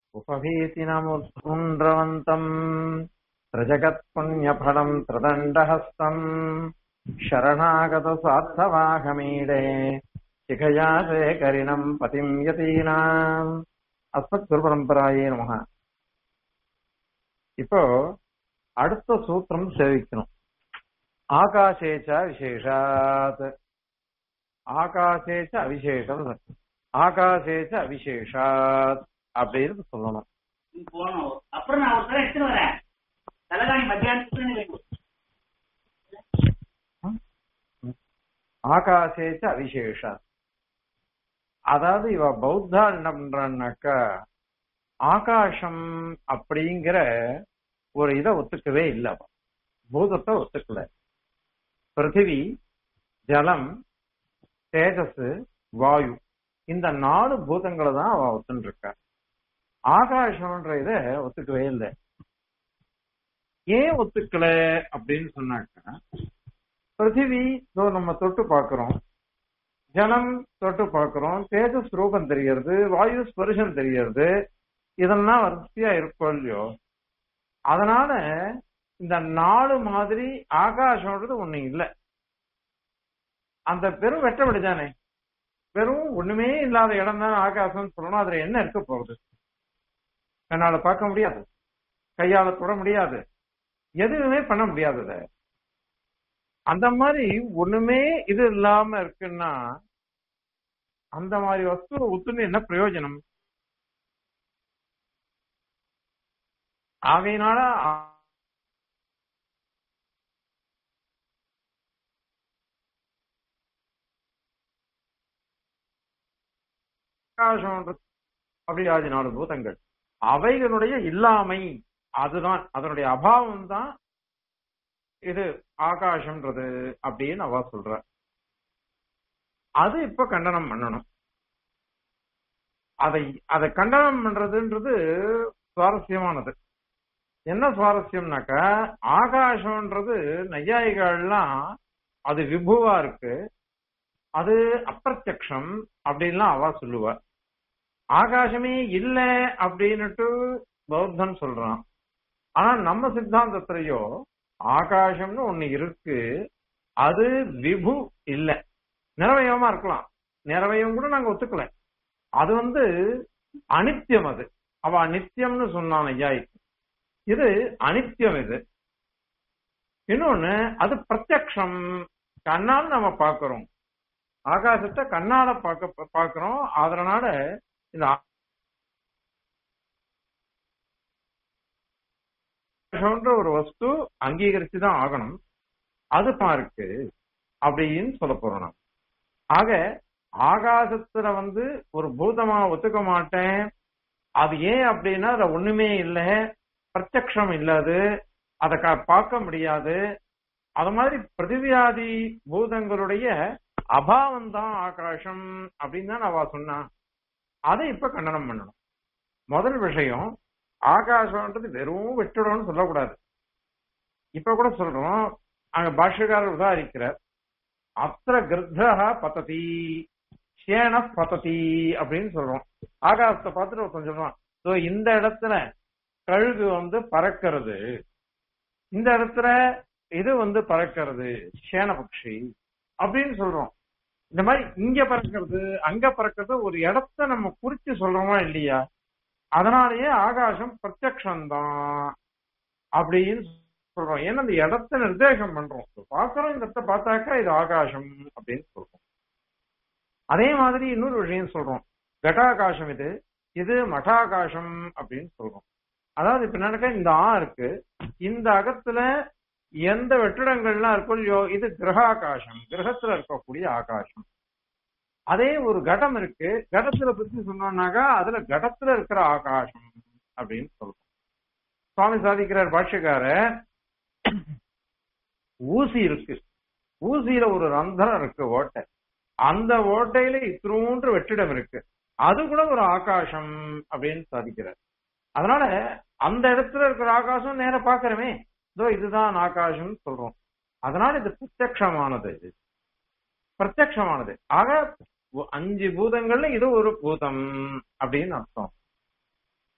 उपभीतिनमुद्भुण्ड्रवन्तम् त्रजगत्पुण्यफलम् त्रिदण्डहस्तम् शरणागतसार्थवाहमीडे शिखया शेखरिणम् पतिम् यतीनाम् அஸ்மத்குருபரம்பராயே நமக இப்போ அடுத்த சூத்திரம் சேவிக்கணும் ஆகாசேச்ச விசேஷாத் ஆகாசேச்ச அவிசேஷம் ஆகாசேச்ச அவிசேஷாத் அப்படின்னு சொல்லணும் போனோம் அப்புறம் நான் ஒரு தடவை எடுத்துட்டு வரேன் தலைகாணி மத்தியானத்துக்கு வேண்டும் ஆகாசேச்ச அவிசேஷாத் அதாவது இவ பௌத்தா என்ன பண்றான்னாக்கா ஆகாசம் அப்படிங்கிற ஒரு இதை ஒத்துக்கவே இல்லை அவ. பூதத்தை ஒத்துக்கல பிருத்திவி ஜலம் தேஜஸ் வாயு இந்த நாலு பூதங்களை தான் அவ ஒத்துன்னு இருக்கா ஆகாசம்ன்ற இத ஒத்துக்கவே இல்லை ஏன் ஒத்துக்கல அப்படின்னு சொன்னாக்கா பிருத்திவி இதோ நம்ம தொட்டு பார்க்கிறோம் ஜலம் தொட்டு பார்க்கிறோம் தேஜஸ் ரூபம் தெரியறது வாயு ஸ்பர்ஷம் தெரியறது இதெல்லாம் வரிசையா இருக்கும் இல்லையோ அதனால இந்த நாலு மாதிரி ஆகாசம்ன்றது ஒண்ணு இல்ல அந்த பெரும் வெட்டவெளி தானே வெறும் ஒண்ணுமே இல்லாத இடம் தான் ஆகாசம்னு சொல்லணும் அதுல என்ன இருக்க போகுது கண்ணால பார்க்க முடியாது கையால தொட முடியாது எதுவுமே பண்ண முடியாது அதை அந்த மாதிரி ஒண்ணுமே இது இல்லாம இருக்குன்னா அந்த மாதிரி வஸ்துவை ஒத்துன்னு என்ன பிரயோஜனம் ஆகையினால ஆ- ஆகாசம்ன்றது அப்படி ஆதி நாலு பூதங்கள் அவைகளுடைய இல்லாமை அதுதான் அதனுடைய அபாவம் தான் இது ஆகாசம்ன்றது அப்படின்னு அவ சொல்ற அது இப்ப கண்டனம் பண்ணணும் அதை அதை கண்டனம் பண்றதுன்றது சுவாரஸ்யமானது என்ன சுவாரஸ்யம்னாக்கா ஆகாசம்ன்றது நையாயிகள்லாம் அது விபுவா இருக்கு அது அப்பிரத்யக்ஷம் அப்படின்லாம் அவ சொல்லுவா ஆகாசமே இல்ல அப்படின்னுட்டு பௌத்தன் சொல்றான் ஆனா நம்ம சித்தாந்தத்திலேயோ ஆகாசம்னு ஒண்ணு இருக்கு அது விபு இல்ல நிறவயமா இருக்கலாம் நிறவயம் கூட நாங்க ஒத்துக்கல அது வந்து அனித்தியம் அது அவ அனித்தியம்னு சொன்னான் ஐயாய் இது அனித்தியம் இது இன்னொன்னு அது பிரத்யக்ஷம் கண்ணால் நம்ம பார்க்கிறோம் ஆகாசத்தை கண்ணால பார்க்க பார்க்கிறோம் அதனால இந்த ஆகாசம்ன்ற ஒரு வஸ்து அங்கீகரிச்சு தான் ஆகணும் அது தான் இருக்கு அப்படின்னு சொல்ல போறோம் நாம் ஆக ஆகாசத்துல வந்து ஒரு பூதமா ஒத்துக்க மாட்டேன் அது ஏன் அப்படின்னா அதுல ஒண்ணுமே இல்லை பிரத்யக்ஷம் இல்லாது அதை க- பார்க்க முடியாது அது மாதிரி பிரதிவியாதி பூதங்களுடைய அபாவம் தான் ஆகாசம் அப்படின்னு தான் அவ சொன்னா அதை இப்ப கண்டனம் பண்ணணும் முதல் விஷயம் ஆகாசம்ன்றது வெறும் வெற்றிடம்னு சொல்லக்கூடாது இப்ப கூட சொல்றோம் அங்க பாஷ்யக்காரர் உதாரிக்கிறார் அத்திர கிருத்தா பததி சேன பததி அப்படின்னு சொல்றோம் ஆகாசத்தை பார்த்துட்டு ஒருத்தன் சொல்றான் "இதோ இந்த இடத்துல கழுகு வந்து பறக்கிறது இந்த இடத்துல இது வந்து பறக்கிறது சேன பட்சி அப்படின்னு சொல்றோம் இந்த மாதிரி இங்க பறக்கிறது அங்க பறக்கிறது ஒரு இடத்த நம்ம குறிச்சு சொல்றோமா இல்லையா அதனாலேயே ஆகாசம் பிரத்யக்ஷம்தான் அப்படின்னு சொல்றோம் ஏன்னா இந்த இடத்த நிர்தேசம் பண்றோம் பாக்குறோம் இந்த இடத்த பார்த்தாக்கா இது ஆகாசம் அப்படின்னு சொல்றோம் அதே மாதிரி இன்னொரு விஷயம் சொல்றோம் கட்டாகாசம் இது இது மட்டாகாசம் அப்படின்னு சொல்றோம் அதாவது இப்ப என்னக்கா இந்த ஆ இருக்கு இந்த அகத்துல எந்த வெற்றிடங்கள்லாம் இருக்கோ இல்லையோ இது கிரகாகாசம் கிரகத்துல இருக்கக்கூடிய ஆகாசம் அதே ஒரு கடம் இருக்கு கடத்துல பத்தி சொன்னோம்னாக்கா அதுல கடத்துல இருக்கிற ஆகாசம் அப்படின்னு சொல்றோம் சுவாமி சாதிக்கிறார் பாஷ்யக்கார ஊசி இருக்கு ஊசியில ஒரு ரந்தரம் இருக்கு ஓட்டை அந்த ஓட்டையில இத்திரூன்று வெற்றிடம் இருக்கு அது கூட ஒரு ஆகாசம் அப்படின்னு சாதிக்கிறார் அதனால அந்த இடத்துல இருக்கிற ஆகாசம் நேர பாக்குறமே இதோ இதுதான் ஆகாசம் சொல்றோம் அதனால இது பிரத்யக்ஷமானது பிரத்யக்ஷமானது ஆக ஒ- அஞ்சு பூதங்கள்ல இது ஒரு பூதம் அப்படின்னு அர்த்தம்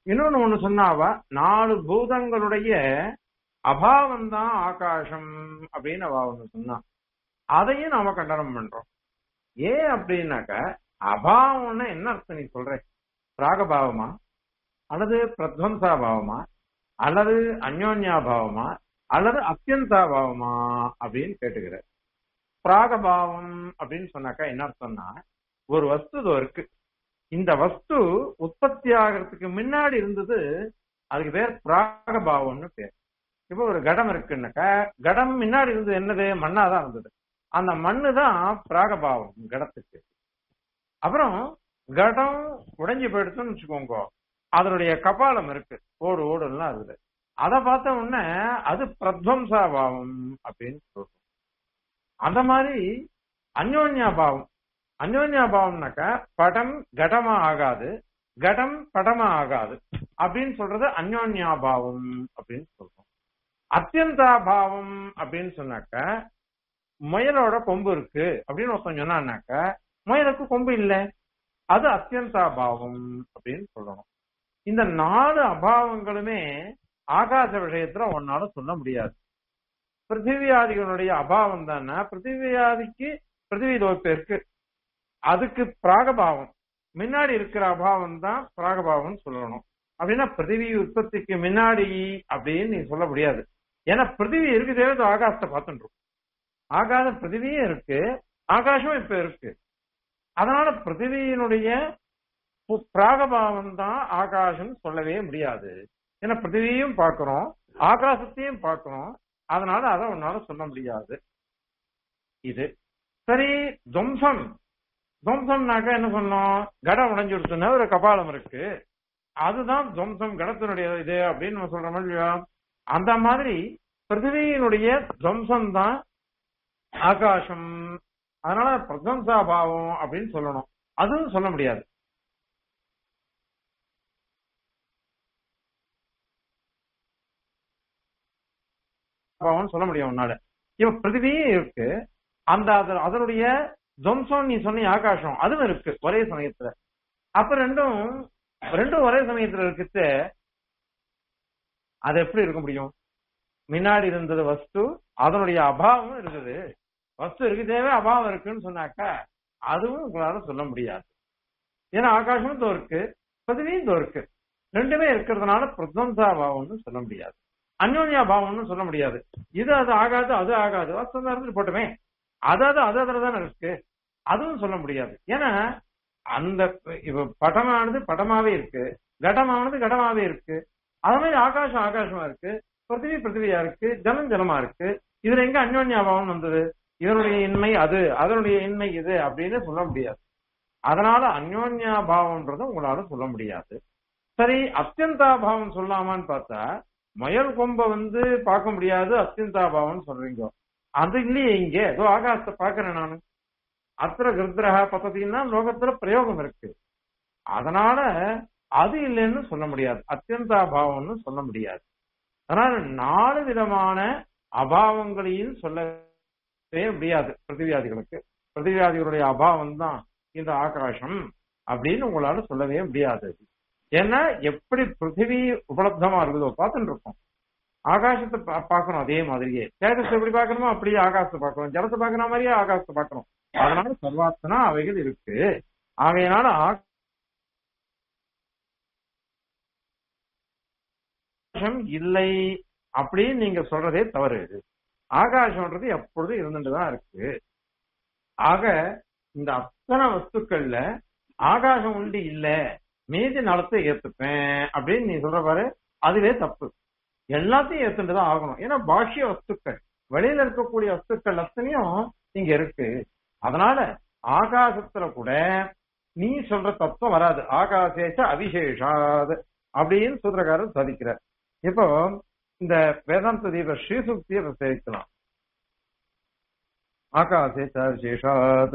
இன்னொன்னு ஒண்ணு சொன்னாவா நாலு பூதங்களுடைய அபாவம் தான் ஆகாசம் அப்படின்னு அவ ஒண்ணு சொன்னா அதையும் நாம கண்டனம் பண்றோம் ஏன் அப்படின்னாக்க அபாவம்னா என்ன அர்த்தம் நீ சொல்ற பிராகபாவமா அல்லது பிரத்வம்சாபாவமா அல்லது அந்யோன்யாபாவமா அல்லது அத்தியந்தாபாவமா அப்படின்னு கேட்டுக்கிற பிராகபாவம் அப்படின்னு சொன்னாக்கா என்ன அர்த்தம்னா ஒரு வஸ்து இதோ இருக்கு இந்த வஸ்து உற்பத்தி ஆகிறதுக்கு முன்னாடி இருந்தது அதுக்கு பேர் பிராகபாவம்னு பேர் இப்போ ஒரு கடம் இருக்குன்னாக்கா கடம் முன்னாடி இருந்தது என்னது மண்ணா தான் இருந்தது அந்த மண்ணு தான் பிராகபாவம் கடத்துக்கு அப்புறம் கடம் உடைஞ்சு போயிடுச்சுன்னு வச்சுக்கோங்க அதனுடைய கபாலம் இருக்கு ஓடு ஓடுலாம் இருக்குது அதை பார்த்த உடனே அது பிரத்வம்சாபாவம் அப்படின்னு சொல்றோம் அந்த மாதிரி அந்யோன்யாபாவம் அந்யோன்யாபாவம்னாக்கா படம் கடமா ஆகாது கடம் படமா ஆகாது அப்படின்னு சொல்றது அந்யோன்யாபாவம் அப்படின்னு சொல்றோம் அத்தியந்தாபாவம் அப்படின்னு சொன்னாக்கா முயலோட கொம்பு இருக்கு அப்படின்னு ஒருத்தன் சொன்னான்னாக்கா முயலுக்கு கொம்பு இல்லை அது அத்தியந்தாபாவம் அப்படின்னு சொல்லணும் இந்த நாலு அபாவங்களுமே ஆகாச விஷயத்துல ஒன்னால சொல்ல முடியாது பிருத்திவியாதிகளுடைய அபாவம் தானே பிருத்திவியாதிக்கு பிருத்திவி தோப்பு இருக்கு அதுக்கு பிராகபாவம் முன்னாடி இருக்கிற அபாவம் தான் பிராகபாவம் சொல்லணும் அப்படின்னா பிருத்திவி உற்பத்திக்கு முன்னாடி அப்படின்னு நீ சொல்ல முடியாது ஏன்னா பிருத்திவி இருக்கு தேவை ஆகாசத்தை பார்த்துட்டு ஆகாத பிருத்திவியும் இருக்கு ஆகாசம் இப்ப இருக்கு அதனால பிருத்திவியினுடைய பிராகபாவம் தான் ஆகாசம் சொல்லவே முடியாது ஏன்னா பிருத்திவியும் பார்க்கிறோம் ஆகாசத்தையும் பார்க்கிறோம் அதனால அதை உன்னால சொல்ல முடியாது இது சரி துவம்சம் துவம்சம்னாக்கா என்ன சொன்னோம் கடம் உடைஞ்சு கொடுத்தோன்னா ஒரு கபாலம் இருக்கு அதுதான் துவம்சம் கடத்தினுடைய இது அப்படின்னு நம்ம சொல்ற மாதிரி அந்த மாதிரி பிருத்திவியினுடைய துவம்சம் தான் ஆகாசம் அதனால பிரசம்சாபாவம் அப்படின்னு சொல்லணும் அதுவும் சொல்ல முடியாது பாவம்னு சொல்ல முடியும் உன்னால இப்ப பிருத்திவியே இருக்கு அந்த அது- அதனுடைய துவம்சம் நீ சொன்ன ஆகாசம் அதுவும் இருக்கு ஒரே சமயத்துல அப்ப ரெண்டும் ரெண்டும் ஒரே சமயத்துல இருக்குது அது எப்படி இருக்க முடியும் முன்னாடி இருந்தது வஸ்து அதனுடைய அபாவம் இருக்குது வஸ்து இருக்கு தேவை அபாவம் இருக்குன்னு சொன்னாக்கா அதுவும் உங்களால சொல்ல முடியாது ஏன்னா ஆகாசமும் தோ இருக்கு பிருத்திவியும் தோ இருக்கு ரெண்டுமே இருக்கிறதுனால பிரத்வம்சாபாவம்னு சொல்ல முடியாது அந்யோன்யா பாவம்னு சொல்ல முடியாது இது அது ஆகாது அது ஆகாது வஸ்து தான் இருந்துட்டு போட்டுமே அதாவது அது அதுல தானே இருக்கு அதுவும் சொல்ல முடியாது ஏன்னா அந்த இப்ப படமானது படமாவே இருக்கு கடமானது கடமாவே இருக்கு அது மாதிரி ஆகாசம் ஆகாசமா இருக்கு பிருத்திவி பிருத்திவியா இருக்கு ஜலம் ஜலமா இருக்கு இதுல எங்க அந்யோன்யாபாவம் வந்தது இதனுடைய இன்மை அது அதனுடைய இன்மை இது அப்படின்னு சொல்ல முடியாது அதனால அந்யோன்யாபாவம்ன்றத உங்களால சொல்ல முடியாது சரி அத்தியந்தாபாவம் சொல்லாமான்னு பார்த்தா மயல் கொம்ப வந்து பார்க்க முடியாது அத்தியந்தாபாவம் சொல்றீங்க அது இல்லையே இங்க ஏதோ ஆகாசத்தை பாக்குறேன் நானு அத்திர கிருத்ரஹ பத்தத்தின்னா லோகத்துல பிரயோகம் இருக்கு அதனால அது இல்லைன்னு சொல்ல முடியாது அத்தியந்தாபாவம்னு சொல்ல முடியாது அதனால நாலு விதமான அபாவங்களையும் சொல்லவே முடியாது பிருத்திவியாதிகளுக்கு பிருத்திவியாதிகளுடைய அபாவம் தான் இந்த ஆகாசம் அப்படின்னு உங்களால சொல்லவே முடியாது ஏன்னா எப்படி பிருத்திவி உபலப்தமா இருக்குதோ பார்த்துட்டு இருக்கோம் ஆகாசத்தை பா- பார்க்கணும் அதே மாதிரியே தேஜஸ் எப்படி பார்க்கணுமோ அப்படியே ஆகாசத்தை பார்க்கணும் ஜலத்தை பார்க்கற மாதிரியே ஆகாசத்தை பார்க்கணும் அதனால சர்வாத்தனா அவைகள் இருக்கு ஆகையினால ஆகாசம் இல்லை அப்படின்னு நீங்க சொல்றதே தவறு ஆகாசம்ன்றது எப்பொழுதும் இருந்துட்டு தான் இருக்கு ஆக இந்த அத்தனை வஸ்துக்கள்ல ஆகாசம் உண்டு இல்ல மீதி நலத்தை ஏத்துப்பேன் அப்படின்னு நீ சொல்ற பாரு அதுவே தப்பு எல்லாத்தையும் ஏத்துட்டு தான் ஆகணும் ஏன்னா பாஷ்ய வஸ்துக்கள் வெளியில இருக்கக்கூடிய வஸ்துக்கள் அத்தனையும் இங்க இருக்கு அதனால ஆகாசத்துல கூட நீ சொல்ற தத்துவம் வராது ஆகாசேச்ச அவிசேஷாது அப்படின்னு சூத்திரக்காரர் சாதிக்கிறார் இப்போ இந்த வேதாந்த தீப ஸ்ரீசுக்தியை சேவிக்கலாம் ஆகாசேச்ச அவிசேஷாத்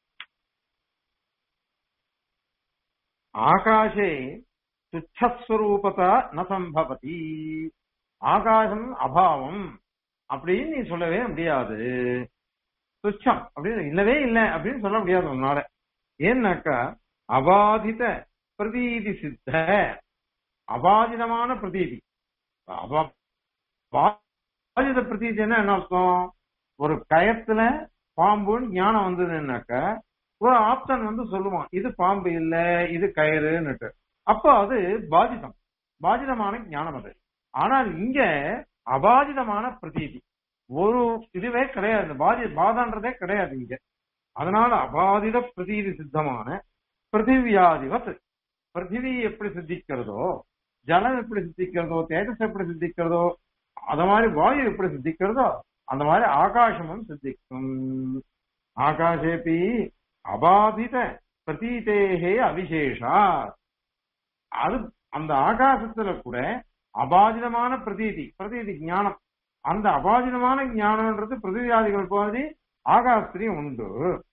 ஆகாஷே துச்சஸ்வரூபதா ந சம்பவதி ஆகாசம் அபாவம் அப்படின்னு நீ சொல்லவே முடியாது துச்சம் அப்படின்னு இல்லவே இல்லை அப்படின்னு சொல்ல முடியாது உன்னால ஏன்னாக்கா அபாதித பிரதீதி சித்த அபாதிதமான பிரதீதி அபா- பாதித பிரதீதி என்ன என்ன அர்த்தம் ஒரு கயத்துல பாம்புன்னு ஞானம் வந்ததுன்னாக்க ஒரு ஆப்தன் வந்து சொல்லுவான் இது பாம்பு இல்ல இது கயிறுன்னுட்டு அப்போ அது பாதிதம் பாதிதமான ஞானம் அது ஆனால் இங்க அபாதிதமான பிரதீதி ஒரு இதுவே கிடையாது பாதி பாதான்றதே கிடையாது இங்க அதனால அபாதித பிரதீதி சித்தமான பிருத்திவியாதிவத் பிருத்திவி எப்படி சித்திக்கிறதோ ஜலம் எப்படி சித்திக்கிறதோ தேஜஸ் எப்படி சித்திக்கிறதோ அத மாதிரி வாயு எப்படி சித்திக்கிறதோ அந்த மாதிரி ஆகாசமும் சித்திக்கும் ஆகாஷேபி அபாதித பிரதீதேகே அவிசேஷா அது அந்த ஆகாசத்துல கூட அபாதிதமான பிரதீதி பிரதீதி ஞானம் அந்த அபாதிதமான ஞானம்ன்றது பிரதிவியாதிகள் போது ஆகாசத்திலையும் உண்டு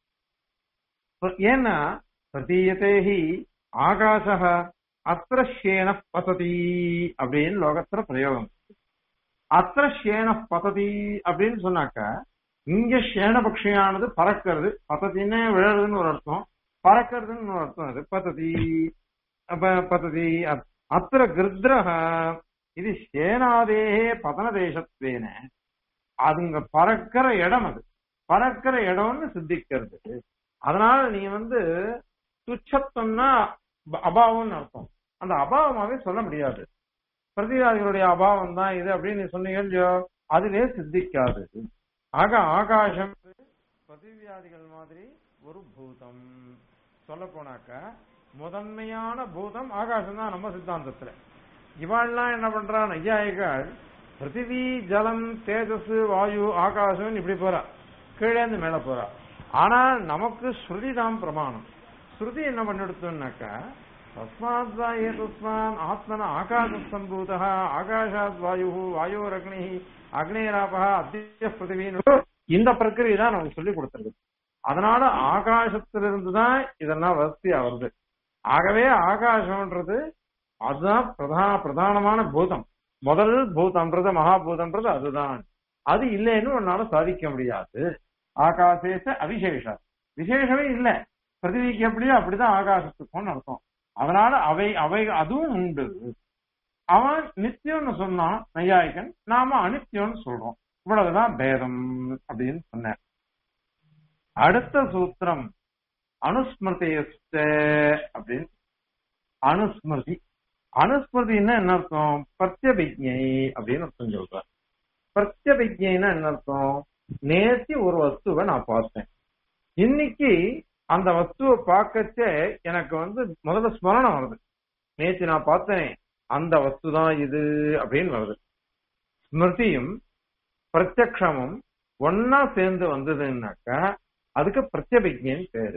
ஏன்னா பிரதீயத்தேஹி ஆகாச அத்திரஷேன பசதி அப்படின்னு லோகத்துல பிரயோகம் அத்திரஷேன பசதி அப்படின்னு சொன்னாக்க இங்க சேனபக்ஷியானது பறக்கிறது பசதின்னு விழறதுன்னு ஒரு அர்த்தம் பறக்கிறதுன்னு ஒரு அர்த்தம் அது பசதி அப்ப பசதி அத்- அத்திர கிருத்ரஹ இது சேனாதேகே பதன தேசத்வேன அதுங்க பறக்கிற இடம் அது பறக்கிற இடம்னு சித்திக்கிறது அதனால நீ வந்து துச்சத்தம்னா ப- அபாவம்னு அர்த்தம் அந்த அபாவமாவே சொல்ல முடியாது பிரதிவாதிகளுடைய அபாவம் தான் இது அப்படின்னு நீ சொன்னீங்க இல்லையோ அதுவே சித்திக்காது ஆக ஆகாசம் பிரதிவியாதிகள் மாதிரி ஒரு பூதம் சொல்ல போனாக்க முதன்மையான பூதம் ஆகாசம் தான் நம்ம சித்தாந்தத்துல இவாள்லாம் என்ன பண்றா நையாயிகள் பிருத்திவி ஜலம் தேஜஸ் வாயு ஆகாசம் இப்படி போறா கீழே இருந்து மேல போறா ஆனால் நமக்கு ஸ்ருதி தான் பிரமாணம் ஸ்ருதி என்ன பண்ணிடுத்தோம்னாக்கா தஸ்மாத் வா ஏதஸ்மான் ஆத்மன ஆகாச சம்பூத ஆகாஷாத் வாயு வாயோர் அக்னி அக்னேராபா அத்திய பிருத்திவின்னு இந்த பிரக்கிரியை தான் நமக்கு சொல்லி கொடுத்துருக்கு அதனால ஆகாசத்திலிருந்து தான் இதெல்லாம் வசதியா வருது ஆகவே ஆகாசம்ன்றது அதுதான் பிரதான பிரதானமான பூதம் முதல் பூதம்ன்றது மகாபூதம்ன்றது அதுதான் அது இல்லைன்னு உன்னால சாதிக்க முடியாது ஆகாசேச அவிசேஷ விசேஷமே இல்ல பிரதிவிக்கு எப்படியோ அப்படிதான் ஆகாசத்துக்கும் அர்த்தம் அதனால அவை அவை அதுவும் உண்டு அவன் நித்தியம்னு சொன்னான் நையாயிகன் நாம அனித்தியம்னு சொல்றோம் இவ்வளவுதான் பேதம் அப்படின்னு சொன்னார் அடுத்த சூத்திரம் அனுஸ்மிருதியஸ்த அப்படின்னு அனுஸ்மிருதி அனுஸ்மிருதின்னா என்ன அர்த்தம் பிரத்யபிஜை அப்படின்னு அர்த்தம் சொல்றார் பிரத்யபிஜைன்னா என்ன அர்த்தம் நேத்தி ஒரு வஸ்துவை நான் பார்த்தேன் இன்னைக்கு அந்த வஸ்துவை பார்க்கச்சே எனக்கு வந்து முதல்ல ஸ்மரணம் வருது நேத்து நான் பார்த்தேனே அந்த வஸ்து தான் இது அப்படின்னு வருது ஸ்மிருதியும் பிரத்யக்ஷமும் ஒன்னா சேர்ந்து வந்ததுன்னாக்கா அதுக்கு பிரத்யபிஜைன்னு பேரு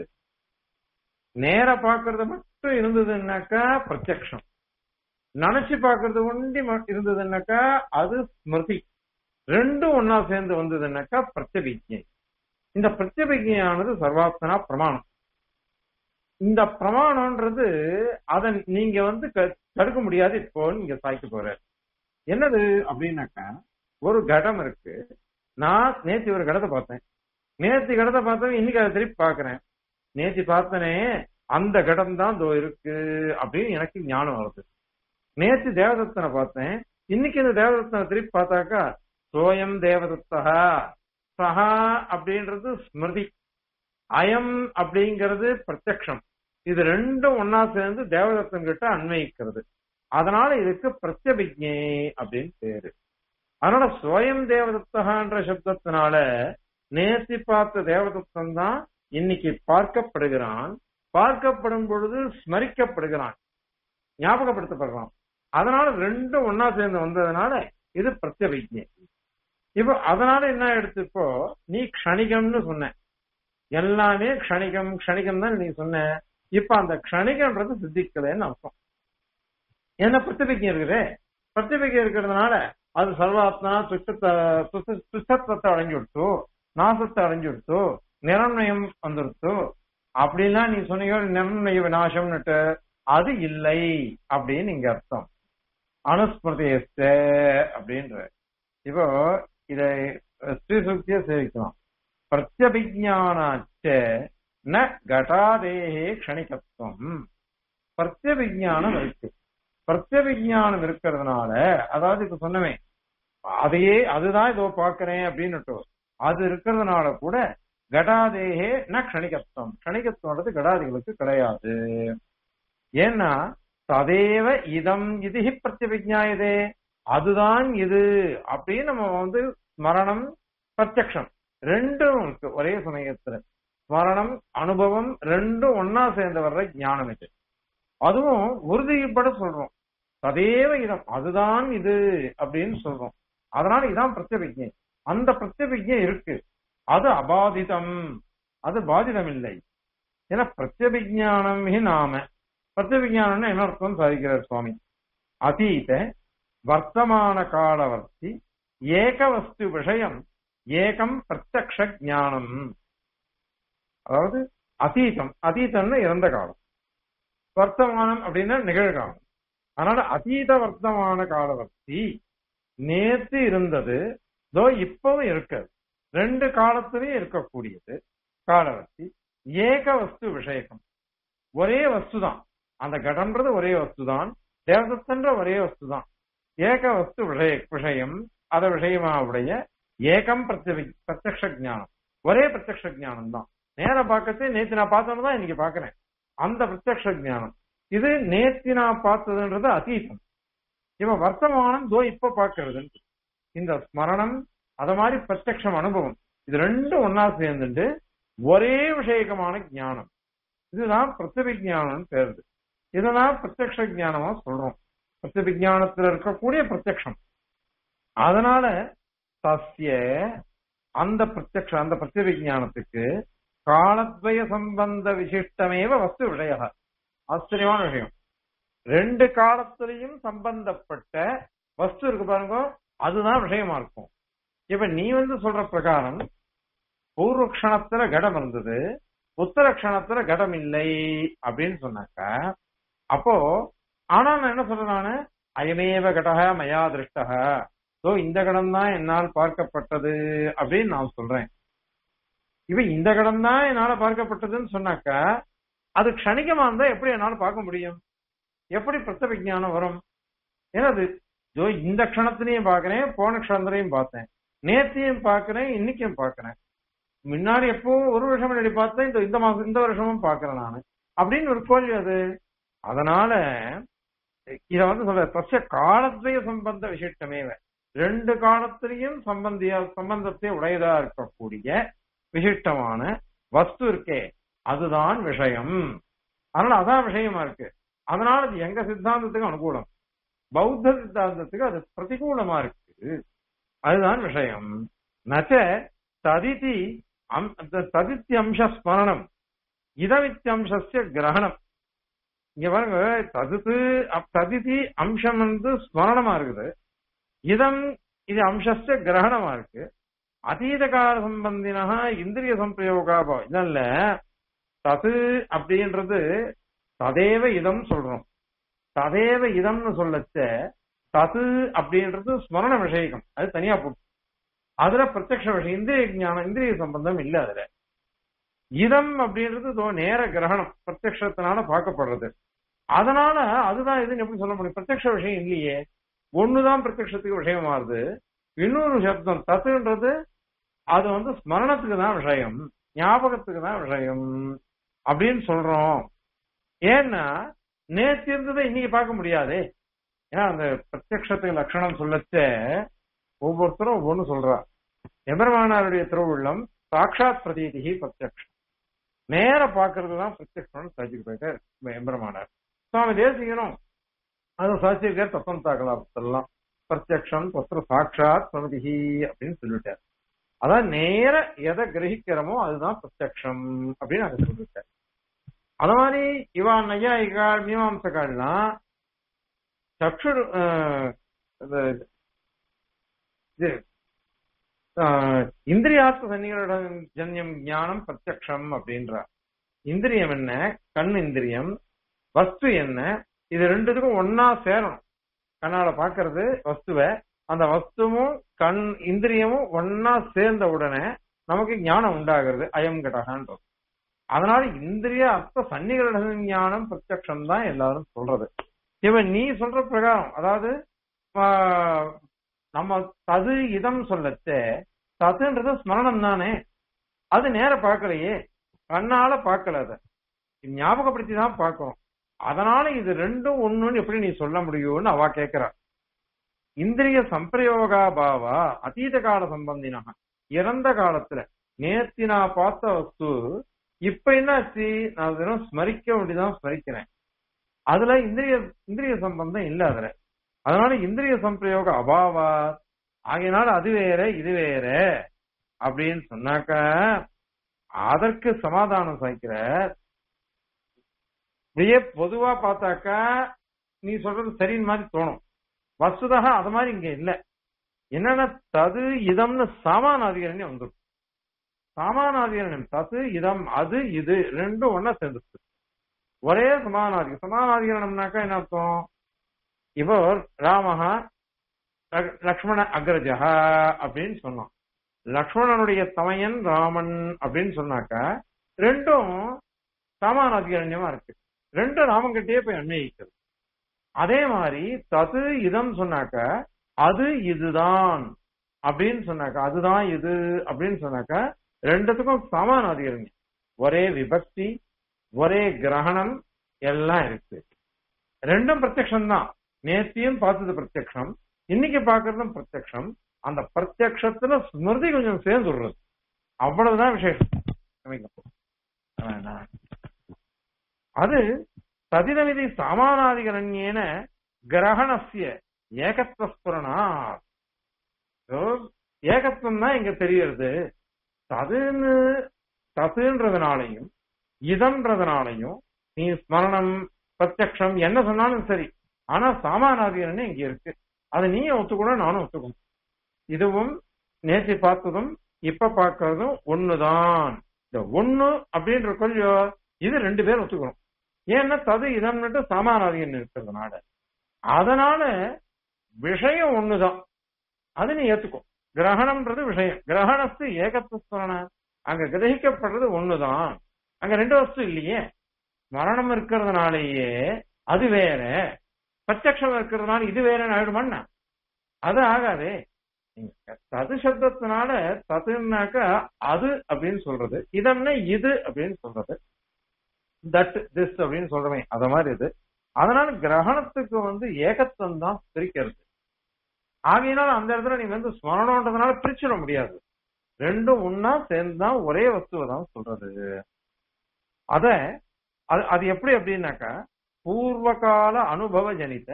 நேர பாக்குறது மட்டும் இருந்ததுன்னாக்கா பிரத்யக்ஷம் நினைச்சு பாக்குறது ஒண்டி ம- இருந்ததுன்னாக்கா அது ஸ்மிருதி ரெண்டும் ஒன்னா சேர்ந்து வந்ததுன்னாக்கா பிரத்யபிஜை இந்த பிரத்யபிஜையானது சர்வாத்மனா பிரமாணம் இந்த பிரமாணம்ன்றது அதை நீங்க வந்து க- தடுக்க முடியாது இப்போ நீங்க சாய்க்க போற என்னது அப்படின்னாக்கா ஒரு கடம் இருக்கு நான் நேத்தி ஒரு கடத்தை பார்த்தேன் நேத்தி கடத்தை பார்த்தேன் இன்னைக்கு அதை திருப்பி பாக்குறேன் நேத்தி பார்த்தனே அந்த கடம் தான் தோ இருக்கு அப்படின்னு எனக்கு ஞானம் வருது நேத்து தேவதத்தனை பார்த்தேன் இன்னைக்கு இந்த தேவதத்தனை திருப்பி பார்த்தாக்கா சோயம் தேவதத்தா சஹா அப்படின்றது ஸ்மிருதி அயம் அப்படிங்கிறது பிரத்யக்ஷம் இது ரெண்டும் ஒன்னா சேர்ந்து தேவதத்தன் கிட்ட அன்வயிக்கிறது அதனால இதுக்கு பிரத்யபிஜை அப்படின்னு பேரு அதனால ஸ்வயம் தேவதத்தகான்ற சப்தத்தினால நேசி பார்த்த தேவதத்தன் தான் இன்னைக்கு பார்க்கப்படுகிறான் பார்க்கப்படும் பொழுது ஸ்மரிக்கப்படுகிறான் ஞாபகப்படுத்தப்படுறான் அதனால ரெண்டும் ஒன்னா சேர்ந்து வந்ததுனால இது பிரத்யபிஜை இப்போ அதனால என்ன எடுத்து இப்போ நீ க்ஷணிகம்னு சொன்ன எல்லாமே க்ஷணிகம் க்ஷணிகம் தான் நீ சொன்ன இப்ப அந்த க்ஷணிகன்றது சித்திக்கலைன்னு அர்த்தம் என்ன பிரத்திபிக்கை இருக்குது பிரத்திபிக்கை இருக்கிறதுனால அது சர்வாத்மா துச்சத்தை துச்ச- துச்சத்துவத்தை அடைஞ்சு விடுத்து நாசத்தை அடைஞ்சு விடுத்து நிரண்மயம் வந்துடுத்து அப்படிலாம் நீ சொன்னீங்க நிர்ணய விநாசம்னுட்டு அது இல்லை அப்படின்னு இங்க அர்த்தம் அனுஸ்மிருதியஸ்த அப்படின்ற இப்போ இதை ஸ்ரீசுக்திய சேவிக்கலாம் பிரத்யபிஜானாச்ச ந கடாதேகே க்ஷணிகத்துவம் பிரத்யபிஜானம் இருக்கு பிரத்யவிஜானம் இருக்கிறதுனால அதாவது இப்ப சொன்னமே அதையே அதுதான் இதோ பாக்குறேன் அப்படின்னுட்டு அது இருக்கிறதுனால கூட கடாதேகே ந க்ஷணிகத்துவம் க்ஷணிகத்துவம்ன்றது கடாதிகளுக்கு கிடையாது ஏன்னா ததேவ இதம் இது பிரத்யவிஜாயதே அதுதான் இது அப்படின்னு நம்ம வந்து ஸ்மரணம் பிரத்யக்ஷம் ரெண்டும் இருக்கு ஒரே சமயத்துல ஸ்மரணம் அனுபவம் ரெண்டும் ஒன்னா சேர்ந்து வர்ற ஞானம் இது அதுவும் உறுதிப்பட சொல்றோம் ததேவ இதம் அதுதான் இது அப்படின்னு சொல்றோம் அதனால இதான் பிரத்யபிஜை அந்த பிரத்யபிஜை இருக்கு அது அபாதிதம் அது பாதிதம் இல்லை ஏன்னா பிரத்யபிஜானம் நாம பிரத்யபிஜானம்னு என்ன அர்த்தம் சாதிக்கிறார் சுவாமி அதீத வர்த்தமான காலவர்த்தி ஏக வஸ்து விஷயம் ஏகம் பிரத்யக்ஷ ஞானம் அதாவது அதீதம் அதீதம்னு இறந்த காலம் வர்த்தமானம் அப்படின்னா நிகழ்காலம் அதனால அதீத வர்த்தமான காலவர்த்தி நேத்து இருந்தது தோ இப்பவும் இருக்காது ரெண்டு காலத்திலையும் இருக்கக்கூடியது காலவர்த்தி ஏக வஸ்து விஷயகம் ஒரே வஸ்து தான் அந்த கடன்றது ஒரே வஸ்து தான் தேவதத்தன்ற ஒரே வஸ்து தான் ஏக வஸ்து விஷய விஷயம் அத விஷயமா உடைய ஏகம் பிரத்யவி பிரத்யக்ஷ ஜானம் ஒரே பிரத்யக்ஷ ஜானம் தான் நேர பார்க்கறது நேத்து நான் பார்த்தோன்னு தான் இன்னைக்கு பாக்குறேன் அந்த பிரத்யக்ஷ ஜானம் இது நேத்தி நான் பார்த்ததுன்றது அதீதம் இவன் வர்த்தமானம் தோ இப்ப பாக்குறது இந்த ஸ்மரணம் அத மாதிரி பிரத்யக்ஷம் அனுபவம் இது ரெண்டும் ஒன்னா சேர்ந்துட்டு ஒரே விஷயகமான ஞானம் இதுதான் பிரத்யபிஜானம் பேருது இததான் பிரத்யக்ஷ ஜானமா சொல்றோம் பிரத்யபிஜானத்துல இருக்கக்கூடிய பிரத்யக்ஷம் அதனால தஸ்ய அந்த பிரத்யக்ஷ அந்த பிரத்யபிஜானத்துக்கு காலத்வய சம்பந்த விசிஷ்டமேவ வஸ்து விஷய ஆச்சரியமான விஷயம் ரெண்டு காலத்திலையும் சம்பந்தப்பட்ட வஸ்து இருக்கு பாருங்க அதுதான் விஷயமா இருக்கும் இப்ப நீ வந்து சொல்ற பிரகாரம் பூர்வ க்ஷணத்துல கடம் இருந்தது உத்தர க்ஷணத்துல கடம் இல்லை அப்படின்னு சொன்னாக்க அப்போ ஆனா நான் என்ன சொல்றேன் நானு அயமேவ கடக மயா திருஷ்டக சோ இந்த கடம் தான் என்னால் பார்க்கப்பட்டது அப்படின்னு நான் சொல்றேன் இப்ப இந்த கடம் தான் என்னால பார்க்கப்பட்டதுன்னு சொன்னாக்க அது க்ஷணிகமா இருந்தா எப்படி என்னால பார்க்க முடியும் எப்படி பிரத்த விஜானம் வரும் ஏன்னா அது ஜோ இந்த க்ஷணத்திலையும் பாக்குறேன் போன க்ஷணத்திலையும் பார்த்தேன் நேத்தையும் பாக்குறேன் இன்னைக்கும் பாக்குறேன் முன்னாடி எப்போ ஒரு வருஷம் முன்னாடி பார்த்தேன் இந்த இந்த மாசம் இந்த வருஷமும் பாக்குறேன் நானு அப்படின்னு ஒரு கோழி அது அதனால இத வந்து சொல்ற தச காலத்வய சம்பந்த விசிஷ்டமேவ ரெண்டு காலத்திலையும் சம்பந்தியா சம்பந்தத்தை உடையதா இருக்கக்கூடிய விசிஷ்டமான வஸ்து இருக்கே அதுதான் விஷயம் அதனால அதான் விஷயமா இருக்கு அதனால அது எங்க சித்தாந்தத்துக்கு அனுகூலம் பௌத்த சித்தாந்தத்துக்கு அது பிரதிகூலமா இருக்கு அதுதான் விஷயம் நச்ச ததிதி ததித்யம்ச ஸ்மரணம் இதமித்யம்சஸ்ய கிரகணம் இங்க பாருங்க ததுத்து ததிதி அம்சம் வந்து ஸ்மரணமா இருக்குது இதம் இது அம்சஸ்ய கிரகணமா இருக்கு அதீத கால சம்பந்தினா இந்திரிய சம்பிரயோகா இல்ல தது அப்படின்றது ததேவ இதம் சொல்றோம் ததேவ இதம்னு சொல்லச்ச தது அப்படின்றது ஸ்மரண விஷயகம் அது தனியா போட்டு அதுல பிரத்யக்ஷ விஷயம் இந்திரிய ஞானம் இந்திரிய சம்பந்தம் இல்ல அதுல இதம் அப்படின்றது இதோ நேர கிரகணம் பிரத்யக்ஷத்தினால பார்க்கப்படுறது அதனால அதுதான் இதுன்னு எப்படி சொல்ல முடியும் பிரத்யக்ஷ விஷயம் இல்லையே ஒண்ணுதான் பிரத்யக்ஷத்துக்கு விஷயம் மாறுது இன்னொரு சப்தம் தத்துன்றது அது வந்து ஸ்மரணத்துக்கு தான் விஷயம் ஞாபகத்துக்கு தான் விஷயம் அப்படின்னு சொல்றோம் ஏன்னா நேற்று இருந்ததை இன்னைக்கு பார்க்க முடியாதே ஏன்னா அந்த பிரத்யக்ஷத்துக்கு லட்சணம் சொல்லச்ச ஒவ்வொருத்தரும் ஒவ்வொன்னு சொல்றா எபெருமானாருடைய திருவுள்ளம் சாட்சாத் பிரதீதிகி பிரத்யக்ஷம் நேர பாக்குறது தான் பிரத்யக்ஷம் சாதிச்சுட்டு போயிட்டார் எம்பெருமானார் சுவாமி தேசிகனும் அதை சாட்சியிருக்கார் தத்துவம் தாக்கலாபத்தெல்லாம் பிரத்யக்ஷம் தத்திர சாட்சாத் பிரதிகி அப்படின்னு சொல்லிட்டார் அதான் நேர எதை கிரகிக்கிறோமோ அதுதான் பிரத்யக்ஷம் அப்படின்னு அதை சொல்லிட்டார் அது மாதிரி இவா நையாயிகாள் மீமாம்சகாள்லாம் சக்ஷு இது இந்திரியாத்ம சன்னிகளுடன் ஜன்யம் ஞானம் பிரத்யக்ஷம் அப்படின்றார் இந்திரியம் என்ன கண் இந்திரியம் வஸ்து என்ன இது ரெண்டுத்துக்கும் ஒன்னா சேரணும் கண்ணால பாக்குறது வஸ்துவை அந்த வஸ்துவும் கண் இந்திரியமும் ஒன்னா சேர்ந்த உடனே நமக்கு ஞானம் உண்டாகிறது அயம் கடகான்றது அதனால இந்திரிய அர்த்த சன்னிகளுடன் ஞானம் பிரத்யக்ஷம் தான் எல்லாரும் சொல்றது இவன் நீ சொல்ற பிரகாரம் அதாவது ஆஹ், நம்ம தது இதம் சொல்லச்சே ததுன்றது ஸ்மரணம் தானே அது நேர பார்க்கலையே கண்ணால பார்க்கல அத ஞாபகப்படுத்தி தான் பார்க்கிறோம் அதனால இது ரெண்டும் ஒண்ணுன்னு எப்படி நீ சொல்ல முடியும்னு அவ கேக்குறா இந்திரிய சம்பிரயோகா பாவா அதீத கால சம்பந்தினா இறந்த காலத்துல நேத்தி நான் பார்த்த வஸ்து இப்ப என்னாச்சு நான் வெறும் ஸ்மரிக்க வேண்டியதான் ஸ்மரிக்கிறேன் அதுல இந்திரிய இந்திரிய சம்பந்தம் இல்ல அதுல அதனால இந்திரிய சம்பிரயோக அபாவா ஆகையினால அது வேற இது வேற அப்படின்னு சொன்னாக்க அதற்கு சமாதானம் சாய்க்கிற இப்படியே பொதுவா பார்த்தாக்கா நீ சொல்றது சரின்னு மாதிரி தோணும் வசுதகா அது மாதிரி இங்க இல்ல என்னன்னா தது இதம்னு சாமானாதிகரண்யம் வந்துடும் சாமானாதிகரண்யம் தது இதம் அது இது ரெண்டும் ஒன்னா சேர்ந்துச்சு ஒரே சமானாதிகம் சமானாதிகரணம்னாக்கா என்ன அர்த்தம் இப்போ ராமஹா லக்- லக்ஷ்மண அக்ரஜா அப்படின்னு சொன்னோம் லக்ஷ்மணனுடைய தமையன் ராமன் அப்படின்னு சொன்னாக்கா ரெண்டும் சமானாதிகரண்யமா இருக்கு ரெண்டும் ராமன்கிட்டயே போய் அன்வயிக்கிறது அதே மாதிரி தது இதம் சொன்னாக்க அது இதுதான் அப்படின்னு சொன்னாக்க அதுதான் இது அப்படின்னு சொன்னாக்க ரெண்டுத்துக்கும் சமான அதிகரங்க ஒரே விபக்தி ஒரே கிரகணம் எல்லாம் இருக்கு ரெண்டும் பிரத்யக்ஷம் தான் நேத்தியும் பார்த்தது பிரத்யக்ஷம் இன்னைக்கு பார்க்கறதும் பிரத்யக்ஷம் அந்த பிரத்யக்ஷத்துல ஸ்மிருதி கொஞ்சம் சேர்ந்து விடுறது அவ்வளவுதான் விசேஷம் வேண்டாம். அது ததிதமிதி சாமானாதிகரண்யேன கிரகணசிய ஏகத்வஸ்புரணா ஏகத்துவம் தான் இங்க தெரியறது ததுன்னு ததுன்றதுனாலையும் இதன்றதுனாலையும் நீ ஸ்மரணம் பிரத்யக்ஷம் என்ன சொன்னாலும் சரி ஆனா சாமானாதிகரண்யம் இங்க இருக்கு அதை நீ ஒத்துக்கணும் நானும் ஒத்துக்கணும் இதுவும் நேற்று பார்த்ததும் இப்ப பார்க்கறதும் ஒண்ணுதான் இந்த ஒண்ணு அப்படின்ற கொள்ளியோ இது ரெண்டு பேரும் ஒத்துக்கணும் ஏன்னா தது இதன்னுட்டு சாமானாதிகம் இருக்கிறதுனால அதனால விஷயம் ஒண்ணுதான் அது நீ ஏத்துக்கோ கிரகணம்ன்றது விஷயம் கிரகணத்து ஏகத்துவன அங்க கிரகிக்கப்படுறது ஒண்ணுதான் அங்க ரெண்டு வஸ்து இல்லையே மரணம் இருக்கிறதுனாலேயே அது வேற பிரத்யக்ஷம் இருக்கிறதுனால இது வேற ஆயிடுமான்னா அது ஆகாதே நீங்க தது சப்தத்தினால ததுன்னாக்க அது அப்படின்னு சொல்றது இதன்னா இது அப்படின்னு சொல்றது தட் திஸ் அப்படின்னு சொல்றவன் அத மாதிரி இது அதனால கிரகணத்துக்கு வந்து ஏகத்துவம் தான் பிரிக்கிறது ஆகையினால அந்த இடத்துல நீ வந்து ஸ்மரணம்ன்றதுனால பிரிச்சிட முடியாது ரெண்டும் ஒன்னா சேர்ந்துதான் ஒரே வஸ்துவை தான் சொல்றது அத அது அது எப்படி அப்படின்னாக்கா பூர்வகால அனுபவ ஜனித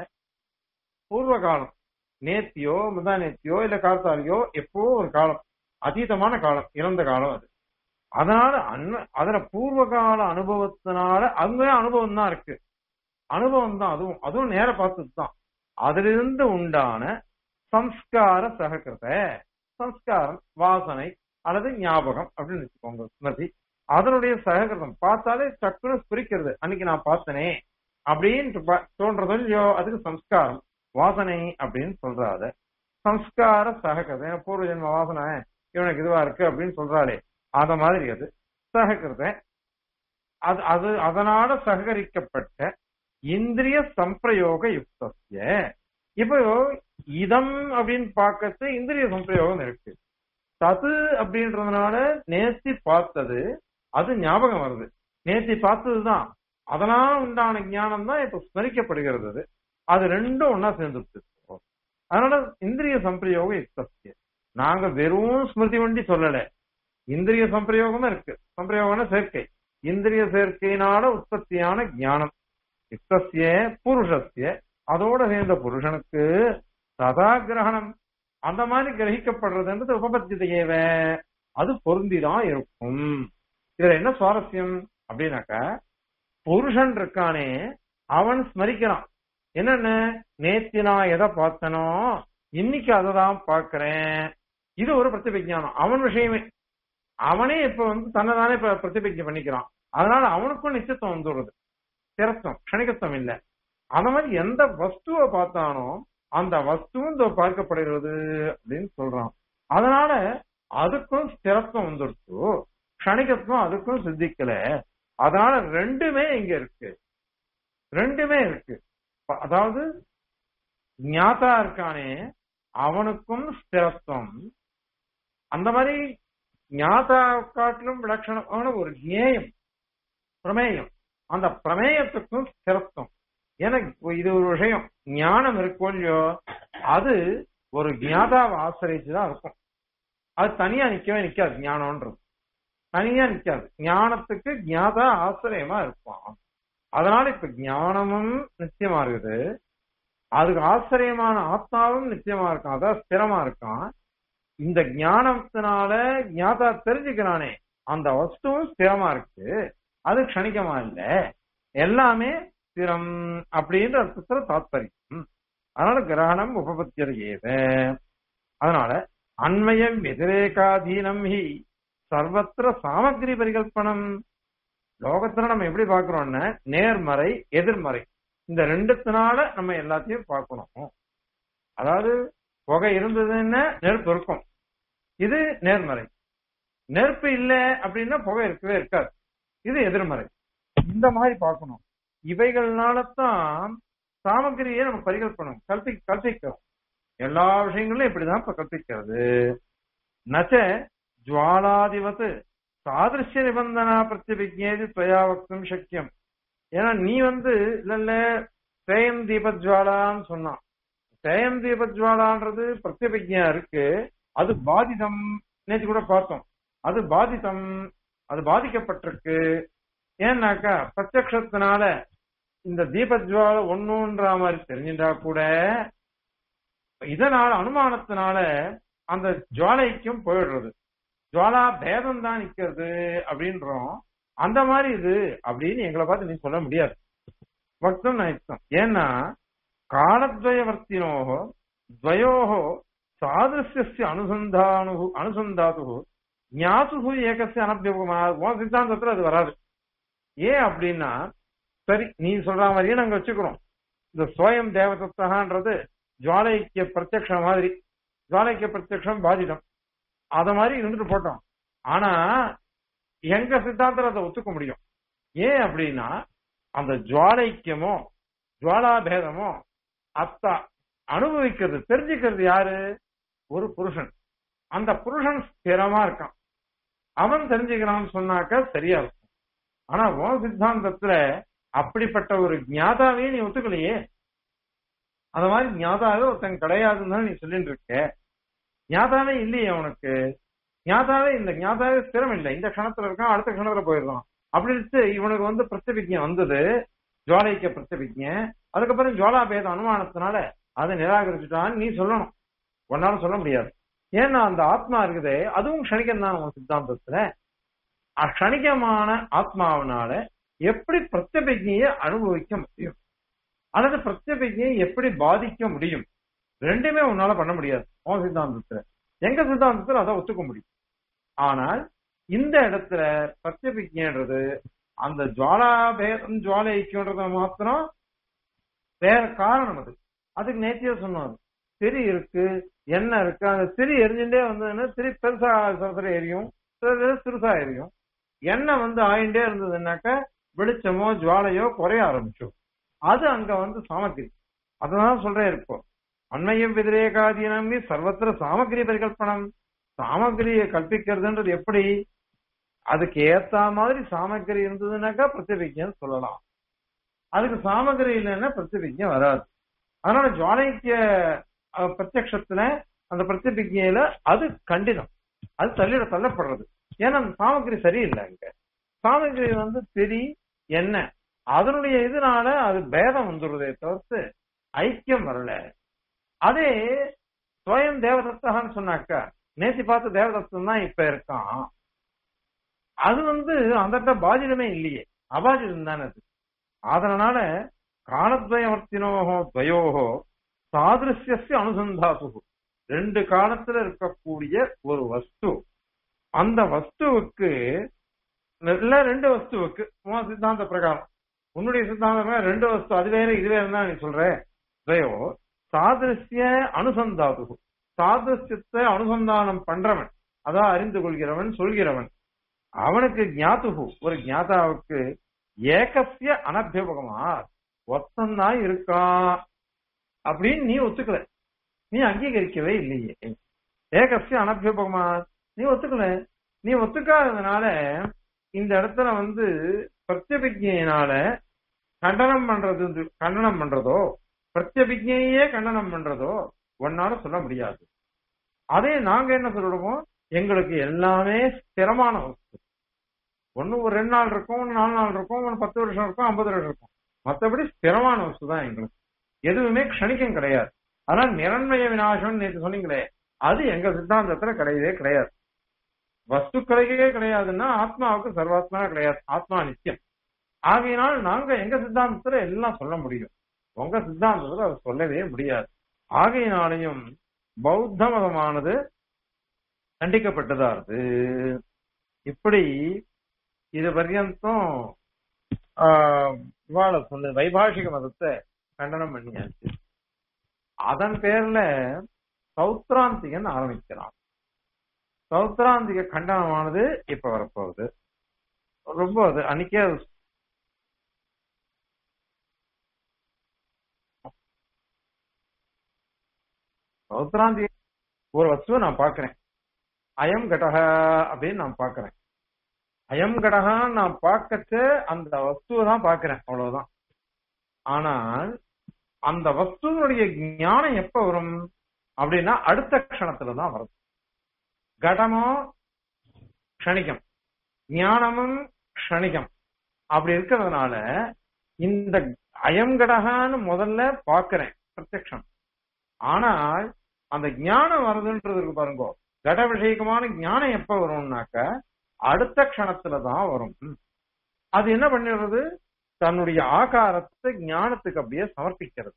பூர்வ காலம் நேத்தியோ முந்தா நேத்தியோ இல்ல கார்த்தாலியோ எப்போ ஒரு காலம் அதீதமான காலம் இறந்த காலம் அது அதனால அன்ன அதுல பூர்வகால அனுபவத்தினால அங்கே அனுபவம் தான் இருக்கு அனுபவம் தான் அதுவும் அதுவும் நேர பார்த்தது தான் அதிலிருந்து உண்டான சம்ஸ்கார சககிருத சம்ஸ்காரம் வாசனை அல்லது ஞாபகம் அப்படின்னு வச்சுக்கோங்க ஸ்மிருதி அதனுடைய சககிருதம் பார்த்தாலே டக்குனு ஸ்பிரிக்கிறது அன்னைக்கு நான் பார்த்தனே அப்படின்னு ப- தோன்றதோ இல்லையோ அதுக்கு சம்ஸ்காரம் வாசனை அப்படின்னு சொல்றாரு சம்ஸ்கார சககிருதம் ஏன்னா பூர்வ ஜென்ம வாசனை இவனுக்கு இதுவா இருக்கு அப்படின்னு சொல்றாளே அத மாதிரி அது சககிருத அது அது அதனால சககரிக்கப்பட்ட இந்திரிய சம்பிரயோக யுக்தஸ்ய இப்போ இதம் அப்படின்னு பார்க்கறது இந்திரிய சம்பிரயோகம் இருக்கு தது அப்படின்றதுனால நேத்தி பார்த்தது அது ஞாபகம் வருது நேத்தி பார்த்ததுதான் அதனால உண்டான ஞானம் தான் இப்ப ஸ்மரிக்கப்படுகிறது அது. அது ரெண்டும் ஒன்னா சேர்ந்துருச்சு அதனால இந்திரிய சம்பிரயோகம் யுக்தஸ்ய நாங்க வெறும் ஸ்மிருதி வண்டி சொல்லல இந்திரிய சம்பிரயோகமும் இருக்கு சம்பிரயோகம்னா சேர்க்கை இந்திரிய சேர்க்கையினால உற்பத்தியான ஞானம் யுக்தஸ்ய புருஷஸ்ய அதோட சேர்ந்த புருஷனுக்கு சதா கிரகணம் அந்த மாதிரி கிரகிக்கப்படுறதுன்றது உபபத்தியவ அது பொருந்திதான் இருக்கும் இதுல என்ன சுவாரஸ்யம் அப்படின்னாக்க புருஷன் இருக்கானே அவன் ஸ்மரிக்கிறான் என்னென்ன நேத்தி நான் எதை பார்த்தனோ இன்னைக்கு அதை தான் பார்க்கிறேன் இது ஒரு பிரதிபிஜானம் அவன் விஷயமே அவனே இப்ப வந்து தன்னைதானே இப்ப பிரதிபிஜை பண்ணிக்கிறான் அதனால அவனுக்கும் நிச்சயத்துவம் வந்துடுறது ஸ்திரத்துவம் க்ஷணிகத்துவம் இல்ல அந்த மாதிரி எந்த வஸ்துவை பார்த்தானோ அந்த வஸ்துவும் இதோ பார்க்கப்படுகிறது அப்படின்னு சொல்றான் அதனால அதுக்கும் ஸ்திரத்துவம் வந்துடுச்சு க்ஷணிகத்துவம் அதுக்கும் சித்திக்கல அதனால ரெண்டுமே இங்க இருக்கு ரெண்டுமே இருக்கு ப- அதாவது ஞாதா இருக்கானே அவனுக்கும் ஸ்திரத்துவம் அந்த மாதிரி ஞாதா காட்டிலும் விலட்சணமான ஒரு ஞேயம் பிரமேயம் அந்த பிரமேயத்துக்கும் ஸ்திரத்துவம் எனக்கு இது ஒரு விஷயம் ஞானம் இருக்கோ இல்லையோ அது ஒரு ஞாதாவை ஆசிரியச்சுதான் இருக்கும் அது தனியா நிக்கவே நிக்காது ஞானம்ன்றது தனியா நிக்காது ஞானத்துக்கு ஞாதா ஆசிரியமா இருப்பான் அதனால இப்ப ஞானமும் நிச்சயமா இருக்குது அதுக்கு ஆச்சரியமான ஆத்மாவும் நிச்சயமா இருக்கான் அதான் ஸ்திரமா இருக்கான் இந்த ஞானத்தினால ஞாதா தெரிஞ்சுக்கிறானே அந்த வஸ்துவும் ஸ்திரமா இருக்கு அது க்ஷணிகமா இல்ல எல்லாமே ஸ்திரம் அப்படின்ற அர்த்தத்துல தாத்பரியம் அதனால கிரகணம் உபபத்தியது ஏவ அதனால அண்மயம் வெதிரேகாதீனம் ஹி சர்வத்திர சாமகிரி பரிகல்பனம் லோகத்துல நம்ம எப்படி பாக்குறோம்னா நேர்மறை எதிர்மறை இந்த ரெண்டுத்தினால நம்ம எல்லாத்தையும் பார்க்கணும் அதாவது புகை இருந்ததுன்னா நெருப்பு இருக்கும் இது நேர்மறை நெருப்பு இல்ல அப்படின்னா புகை இருக்கவே இருக்காது இது எதிர்மறை இந்த மாதிரி பார்க்கணும் இவைகள்னால தான் சாமகிரியை நம்ம பரிகல்பனம் கல்பி கல்பிக்கிறோம் எல்லா விஷயங்களும் இப்படிதான் இப்ப கற்பிக்கிறது நச்ச ஜுவாலாதிபத்து சாதிருஷ்ய நிபந்தனா பிரத்யபிஜேதி துவயா வக்தும் சக்கியம் ஏன்னா நீ வந்து இல்ல இல்ல சேயம் தீபஜ்வாலான்னு சொன்னான் சேயம் தீபஜ்வாலான்றது பிரத்யபிஜா இருக்கு அது பாதிதம் நேற்று கூட பார்த்தோம் அது பாதிதம் அது பாதிக்கப்பட்டிருக்கு ஏன்னாக்கா பிரத்யக்ஷத்தினால இந்த தீபஜ்வால ஒண்ணுன்ற மாதிரி தெரிஞ்சின்றா கூட இதனால அனுமானத்தினால அந்த ஜுவாலைக்கும் போயிடுறது ஜுவாலா பேதம் தான் நிக்கிறது அப்படின்றோம் அந்த மாதிரி இது அப்படின்னு எங்களை பார்த்து நீ சொல்ல முடியாது வக்தம் நயுக்தம் ஏன்னா காலத்வயவர்த்தினோகோ துவயோகோ சாதிருஷ்ய அனுசந்தானு அனுசந்தாது ஞாத்து ஏகசிய அனபியமா உன் சித்தாந்தத்துல அது வராது ஏன் அப்படின்னா சரி நீ சொல்ற மாதிரியே நாங்க வச்சுக்கிறோம் இந்த சோயம் தேவதத்தகான்றது ஜுவாலைக்கிய பிரத்யக்ஷம் மாதிரி ஜுவாலைக்கிய பிரத்யக்ஷம் பாதிடம் அத மாதிரி இருந்துட்டு போட்டோம் ஆனா எங்க சித்தாந்தத்தில் அதை ஒத்துக்க முடியும் ஏன் அப்படின்னா அந்த ஜுவாலைக்கியமோ ஜுவாலாபேதமோ அத்தா அனுபவிக்கிறது தெரிஞ்சுக்கிறது யாரு ஒரு புருஷன் அந்த புருஷன் ஸ்திரமா இருக்கான் அவன் தெரிஞ்சுக்கிறான்னு சொன்னாக்க சரியா இருக்கும் ஆனா உன் சித்தாந்தத்துல அப்படிப்பட்ட ஒரு ஞாதாவே நீ ஒத்துக்கலையே அந்த மாதிரி ஞாதாவே ஒருத்தன் கிடையாதுன்னு தான் நீ சொல்லிட்டு இருக்க ஞாதாவே இல்லையே உனக்கு ஞாதாவே இந்த ஞாதாவே ஸ்திரம் இல்லை இந்த கணத்துல இருக்கான் அடுத்த கணத்துல போயிடுறான் அப்படின்ட்டு இவனுக்கு வந்து பிரச்சபிஜை வந்தது ஜுவாலைக்க பிரச்சபிஜை அதுக்கப்புறம் ஜுவாலாபேத அனுமானத்தினால அதை நிராகரிச்சுட்டான்னு நீ சொல்லணும் உன்னால சொல்ல முடியாது ஏன்னா அந்த ஆத்மா இருக்குதே அதுவும் க்ஷணிகம் தான் உன் சித்தாந்தத்துல அக்ஷணிகமான ஆத்மாவினால எப்படி பிரத்யபிஜையை அனுபவிக்க முடியும் அல்லது பிரத்யபிஜையை எப்படி பாதிக்க முடியும் ரெண்டுமே உன்னால பண்ண முடியாது உன் சித்தாந்தத்துல எங்க சித்தாந்தத்துல அதை ஒத்துக்க முடியும் ஆனால் இந்த இடத்துல பிரத்யபிஜைன்றது அந்த ஜுவாலாபேதம் ஜுவாலை ஐக்கியன்றது மாத்திரம் வேற காரணம் அது அதுக்கு நேத்தியே சொன்னோம் திரி இருக்கு எண்ணெய் இருக்கு அந்த திரி எரிஞ்சுட்டே வந்ததுன்னா திரி பெருசா சரசர எரியும் சில சிறுசா எரியும் எண்ணெய் வந்து ஆயிண்டே இருந்ததுன்னாக்க வெளிச்சமோ ஜுவாலையோ குறைய ஆரம்பிச்சோம் அது அங்க வந்து சாமகிரி அதனால சொல்றேன் இப்போ அண்மையம் விதிரேகாதீனமே சர்வத்திர சாமகிரி பரிகல்பனம் சாமகிரியை கற்பிக்கிறதுன்றது எப்படி அதுக்கு ஏத்த மாதிரி சாமகிரி இருந்ததுனாக்கா பிரத்திபிஜம் சொல்லலாம் அதுக்கு சாமகிரி இல்லைன்னா பிரத்திபிஜம் வராது அதனால ஜுவாலைக்கிய பிரத்யக்ஷத்துல அந்த பிரத்திபிஜையில அது கண்டிதம் அது தள்ளிட தள்ளப்படுறது ஏன்னா அந்த சாமகிரி சரியில்லை அங்க சாமகிரி வந்து திரி என்ன அதனுடைய இதனால அது பேதம் வந்துடுறதே தவிர்த்து ஐக்கியம் வரல அதே ஸ்வயம் தேவதத்தகான்னு சொன்னாக்கா நேத்தி பார்த்த தேவதத்தம் தான் இப்ப இருக்கான் அது வந்து அந்த பாஜிதமே இல்லையே அபாஜிதம் தானே அது அதனால காலத்வயவர்த்தினோகோ துவயோகோ சாதிருஷ்ய அனுசந்தாசு ரெண்டு காலத்துல இருக்கக்கூடிய ஒரு வஸ்து அந்த வஸ்துவுக்கு இல்ல ரெண்டு வஸ்துவுக்கு உன் சித்தாந்த பிரகாரம் உன்னுடைய சித்தாந்தம் ரெண்டு வஸ்து அது வேற இது வேற தான் நீ சொல்ற துவயோ சாதிருஷ்ய அனுசந்தாது சாதிருஷ்யத்தை அனுசந்தானம் பண்றவன் அதான் அறிந்து கொள்கிறவன் சொல்கிறவன் அவனுக்கு ஞாத்துகு ஒரு ஞாதாவுக்கு ஏகசிய அனபியபகமா ஒத்தந்தான் இருக்கான் அப்படின்னு நீ ஒத்துக்கல நீ அங்கீகரிக்கவே இல்லையே ஏகசிய அனபியபகமா நீ ஒத்துக்கல நீ ஒத்துக்காததுனால இந்த இடத்துல வந்து பிரத்யபிஜையினால கண்டனம் பண்றது கண்டனம் பண்றதோ பிரத்யபிஜையே கண்டனம் பண்றதோ ஒன்னால சொல்ல முடியாது அதே நாங்க என்ன சொல்லிடுவோம் எங்களுக்கு எல்லாமே ஸ்திரமான வஸ்து ஒண்ணு ஒரு ரெண்டு நாள் இருக்கும் ஒன்னு நாலு நாள் இருக்கும் ஒன்னு பத்து வருஷம் இருக்கும் ஐம்பது வருஷம் இருக்கும் மத்தபடி ஸ்திரமான வஸ்து தான் எங்களுக்கு எதுவுமே க்ஷணிக்கம் கிடையாது ஆனா நிரண்மய விநாசம் நேற்று சொன்னீங்களே அது எங்க சித்தாந்தத்துல கிடையவே கிடையாது வஸ்துக்களுக்கே கிடையாதுன்னா ஆத்மாவுக்கு சர்வாத்மா கிடையாது ஆத்மா நித்தியம் ஆகையினால் நாங்க எங்க சித்தாந்தத்துல எல்லாம் சொல்ல முடியும் உங்க சித்தாந்தத்துல அதை சொல்லவே முடியாது ஆகையினாலையும் பௌத்த மதமானது கண்டிக்கப்பட்டதா இருக்கு இப்படி இது பர்யந்தம் இவாள சொன்ன வைபாஷிக மதத்தை கண்டனம் பண்ணியாச்சு அதன் பேர்ல சௌத்ராந்திகன் ஆரம்பிக்கிறான் சௌத்ராந்திக கண்டனமானது இப்ப வரப்போகுது ரொம்ப அது அன்னைக்கே சௌத்ராந்திக ஒரு வஸ்துவை நான் பாக்குறேன் அயம் கடக அப்படின்னு நான் பாக்குறேன் அயம் கடகான்னு நான் பார்க்கச்ச அந்த வஸ்துவை தான் பாக்குறேன் அவ்வளவுதான் ஆனால் அந்த வஸ்துவனுடைய ஞானம் எப்ப வரும் அப்படின்னா அடுத்த க்ஷணத்துல தான் வரும் கடமோ க்ஷணிகம் ஞானமும் க்ஷணிகம் அப்படி இருக்கிறதுனால இந்த அயம் கடகான்னு முதல்ல பாக்குறேன் பிரத்யக்ஷம் ஆனால் அந்த ஞானம் வருதுன்றது இருக்கு பாருங்க கட விஷயகமான ஞானம் எப்ப வரும்னாக்க அடுத்த க்ஷணத்துல தான் வரும் அது என்ன பண்ணிடுறது தன்னுடைய ஆகாரத்தை ஞானத்துக்கு அப்படியே சமர்ப்பிக்கிறது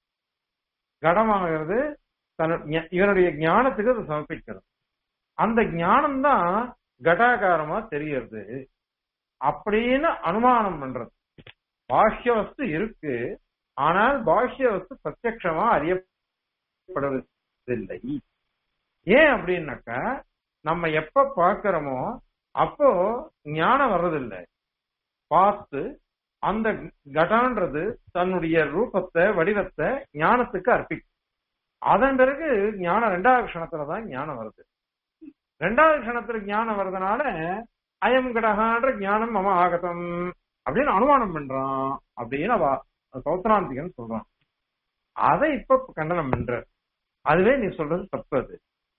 கடமாகிறது தன் இவனுடைய ஞானத்துக்கு அது சமர்ப்பிக்கிறது அந்த ஞானம் தான் கடாகாரமா தெரியறது அப்படின்னு அனுமானம் பண்றது பாஷ்ய வஸ்து இருக்கு ஆனால் பாஷ்ய வஸ்து பிரத்யமா அறியப்படுவதில்லை ஏன் அப்படின்னாக்கா நம்ம எப்ப பாக்குறோமோ அப்போ ஞானம் வர்றதில்லை பார்த்து அந்த கடன்றது தன்னுடைய ரூபத்தை வடிவத்தை ஞானத்துக்கு அர்ப்பிக்கும் அதன் பிறகு ஞானம் ரெண்டாவது க்ஷணத்துலதான் ஞானம் வருது ரெண்டாவது க்ஷணத்துல ஞானம் வர்றதுனால அயம் கடகான்ற ஞானம் மம ஆகதம் அப்படின்னு அனுமானம் பண்றான் அப்படின்னு அவ சௌத்ராந்திகன் சொல்றான் அதை இப்ப கண்டனம் பண்ற அதுவே நீ சொல்றது தப்பு அது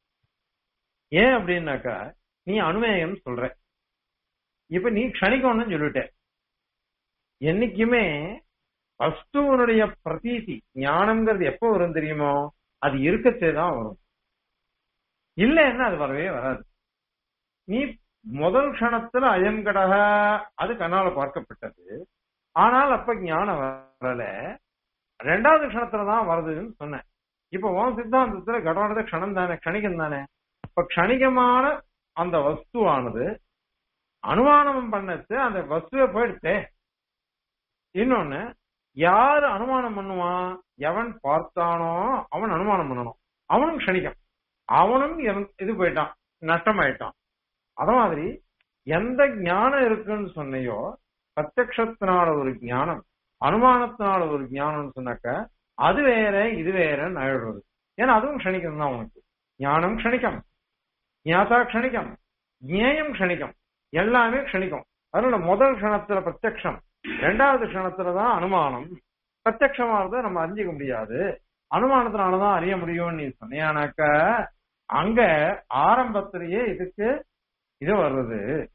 ஏன் அப்படின்னாக்கா நீ அனுமேயம் சொல்ற இப்ப நீ க்ஷணிக்கணும்னு சொல்லிட்ட என்னைக்குமே வஸ்துவனுடைய பிரதீதி ஞானம்ங்கிறது எப்போ வரும் தெரியுமோ அது இருக்கச்சே தான் வரும் இல்லைன்னா அது வரவே வராது நீ முதல் க்ஷணத்துல அயம் கடக அது கண்ணால பார்க்கப்பட்டது ஆனால் அப்ப ஞானம் வரல ரெண்டாவது க்ஷணத்துல தான் வருதுன்னு சொன்னேன் இப்ப உன் சித்தாந்தத்துல கடோனது க்ஷணம் தானே க்ஷணிகம் தானே இப்ப க்ஷணிகமான அந்த வஸ்துவானது அனுமானம் பண்ணது அந்த வஸ்துவை போயிடுத்தே இன்னொன்னு யாரு அனுமானம் பண்ணுவான் எவன் பார்த்தானோ அவன் அனுமானம் பண்ணணும் அவனும் க்ஷணிகம் அவனும் இது போயிட்டான் நஷ்டமாயிட்டான் அத மாதிரி எந்த ஞானம் இருக்குன்னு சொன்னையோ பிரத்யக்ஷத்தினால ஒரு ஞானம் அனுமானத்தினால ஒரு ஞானம்னு சொன்னாக்க அது வேற இது வேறன்னு ஆயிடுறது ஏன்னா அதுவும் க்ஷணிக்கம் தான் உனக்கு ஞானம் க்ஷணிக்கம் ஞாதா க்ஷணிக்கம் ஞேயம் க்ஷணிக்கம் எல்லாமே க்ஷணிக்கும் அதனால முதல் க்ஷணத்துல பிரத்யக்ஷம் ரெண்டாவது க்ஷணத்துலதான் அனுமானம் பிரத்யக்ஷமானதை நம்ம அறிஞ்சிக்க முடியாது அனுமானத்தினாலதான் அறிய முடியும்னு நீ சொன்னியானாக்க அங்க ஆரம்பத்திலேயே இதுக்கு இது வர்றது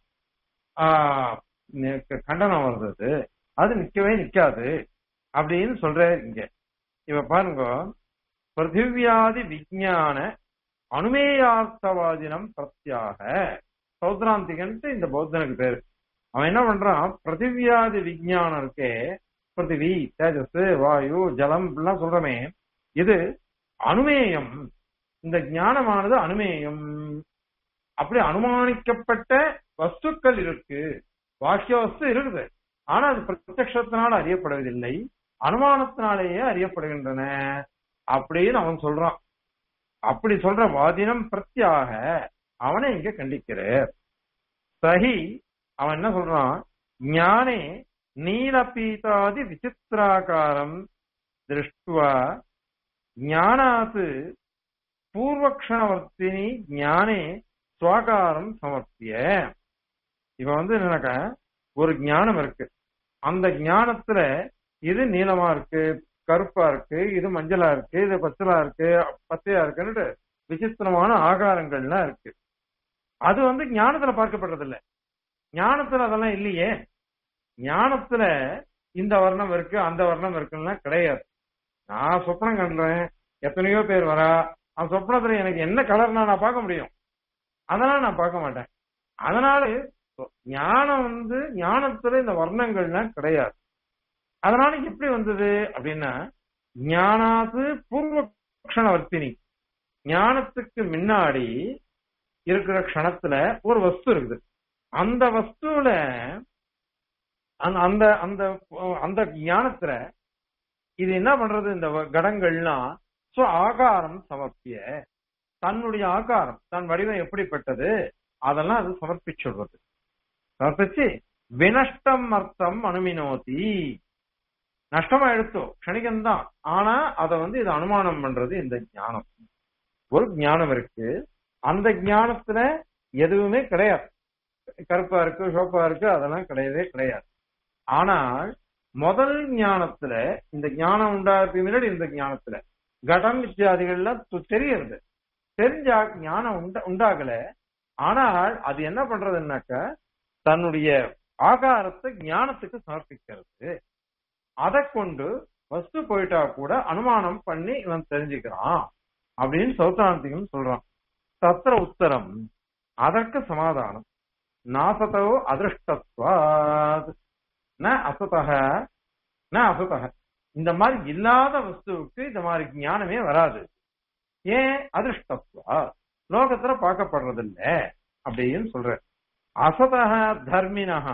ஆஹ் கண்டனம் வர்றது அது நிக்கவே நிக்காது அப்படின்னு சொல்ற இங்க இவ பாருங்க பிருத்திவியாதி விஜயான அனுமேயார்த்தவாதினம் பிரத்யாக சௌத்ராந்திகன்ட்டு இந்த பௌத்தனுக்கு பேரு அவன் என்ன பண்றான் பிருத்திவியாதி விஜயானம் இருக்கே பிருத்திவி தேஜஸ் வாயு ஜலம் எல்லாம் சொல்றமே இது அனுமேயம் இந்த ஞானமானது அனுமேயம் அப்படி அனுமானிக்கப்பட்ட வஸ்துக்கள் இருக்கு வாக்கிய வஸ்து இருக்குது ஆனா அது பிரத்யத்தினால் அறியப்படுவதில்லை அனுமானத்தினாலேயே அறியப்படுகின்றன அப்படின்னு அவன் சொல்றான் அப்படி சொல்ற வாதினம் பிரத்யாக அவனை இங்க கண்டிக்கிற சஹி அவன் என்ன சொல்றான் ஞானே நீலபீதாதி விசித்திராகாரம் திருஷ்டுவா ஞானாத் பூர்வக்ஷணவர்த்தினி ஞானே சுவாகாரம் சமர்த்திய இப்ப வந்து என்னன்னாக்கா ஒரு ஞானம் இருக்கு அந்த ஞானத்துல இது நீளமா இருக்கு கருப்பா இருக்கு இது மஞ்சளா இருக்கு இது பச்சலா இருக்கு பச்சையா இருக்குன்னு விசித்திரமான ஆகாரங்கள்லாம் இருக்கு அது வந்து ஞானத்துல பார்க்கப்படுறது இல்ல ஞானத்துல அதெல்லாம் இல்லையே ஞானத்துல இந்த வர்ணம் இருக்கு அந்த வர்ணம் இருக்குன்னா கிடையாது நான் சொப்னம் கண்டுறேன் எத்தனையோ பேர் வரா அந்த சொப்னத்துல எனக்கு என்ன கலர்னா நான் பார்க்க முடியும் அதெல்லாம் நான் பார்க்க மாட்டேன் அதனால ஞானம் வந்து ஞானத்துல இந்த வர்ணங்கள்லாம் கிடையாது அதனால எப்படி வந்தது அப்படின்னா ஞானாது பூர்வ க்ஷணவர்த்தினி ஞானத்துக்கு முன்னாடி இருக்கிற க்ஷணத்துல ஒரு வஸ்து இருக்குது அந்த வஸ்துல அந்த அந்த அந்த அந்த ஞானத்துல இது என்ன பண்றது இந்த வ- கடங்கள்லாம் சோ ஆகாரம் சமர்ப்பிய தன்னுடைய ஆகாரம் தன் வடிவம் எப்படிப்பட்டது அதெல்லாம் அது சமர்ப்பிச்சுடுறது சமர்ப்பிச்சு வினஷ்டம் அர்த்தம் அனுமினோதி நஷ்டமா எடுத்தோ க்ஷணிகம்தான் ஆனா அத வந்து இது அனுமானம் பண்றது இந்த ஞானம் ஒரு ஞானம் இருக்கு அந்த ஞானத்துல எதுவுமே கிடையாது கருப்பா இருக்கு சோப்பா இருக்கு அதெல்லாம் கிடையவே கிடையாது ஆனால் முதல் ஞானத்துல இந்த ஞானம் உண்டாகிறதுக்கு முன்னாடி இந்த ஞானத்துல கடம் இத்தியாதிகள்லாம் து- தெரியறது தெரிஞ்சா ஞானம் உண்ட உண்டாகல ஆனால் அது என்ன பண்றதுன்னாக்க தன்னுடைய ஆகாரத்தை ஞானத்துக்கு சமர்ப்பிக்கிறது அதை கொண்டு வஸ்து போயிட்டா கூட அனுமானம் பண்ணி இவன் தெரிஞ்சுக்கிறான் அப்படின்னு சௌத்தாந்திகம் சொல்றான் தத்திர உத்தரம் அதற்கு சமாதானம் நாசதோ அதிருஷ்டத்வாத் ந அசதக ந அசதக இந்த மாதிரி இல்லாத வஸ்துவுக்கு இந்த மாதிரி ஞானமே வராது ஏன் அதிருஷ்டத்வா லோகத்துல பார்க்கப்படுறது இல்ல அப்படின்னு சொல்ற அசதக தர்மினஹ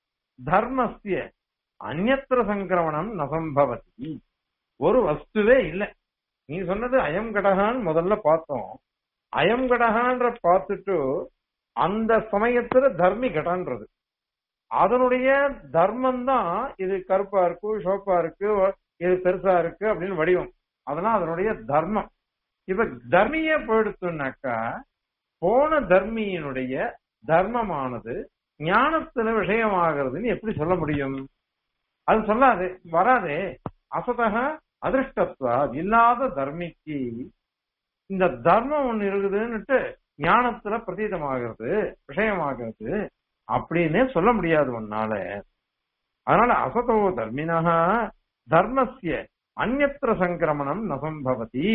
தர்மஸ்ய அந்நத்திர சங்கிரமணம் நசம்பவதி ஒரு வஸ்துவே இல்ல நீ சொன்னது அயம் கடகான்னு முதல்ல பார்த்தோம் அயம் கடகான்ற பார்த்துட்டு அந்த சமயத்துல தர்மி கடன்றது அதனுடைய தர்மம் தான் இது கருப்பா இருக்கு சோப்பா இருக்கு இது பெருசா இருக்கு அப்படின்னு வடிவம் அதெல்லாம் அதனுடைய தர்மம் இப்ப தர்மியே போயிடுத்துனாக்கா போன தர்மியினுடைய தர்மமானது ஞானத்துல விஷயமாகிறதுன்னு எப்படி சொல்ல முடியும் அது சொல்லாது வராதே அசதக அதிருஷ்டத்வா இல்லாத தர்மிக்கு இந்த தர்மம் ஒண்ணு இருக்குதுன்னுட்டு ஞானத்துல பிரதீதமாகிறது விஷயமாகிறது அப்படின்னே சொல்ல முடியாது உன்னால அதனால அசதோ தர்மினக தர்மஸ்ய அந்நத்திர சங்கிரமணம் நசம்பவதி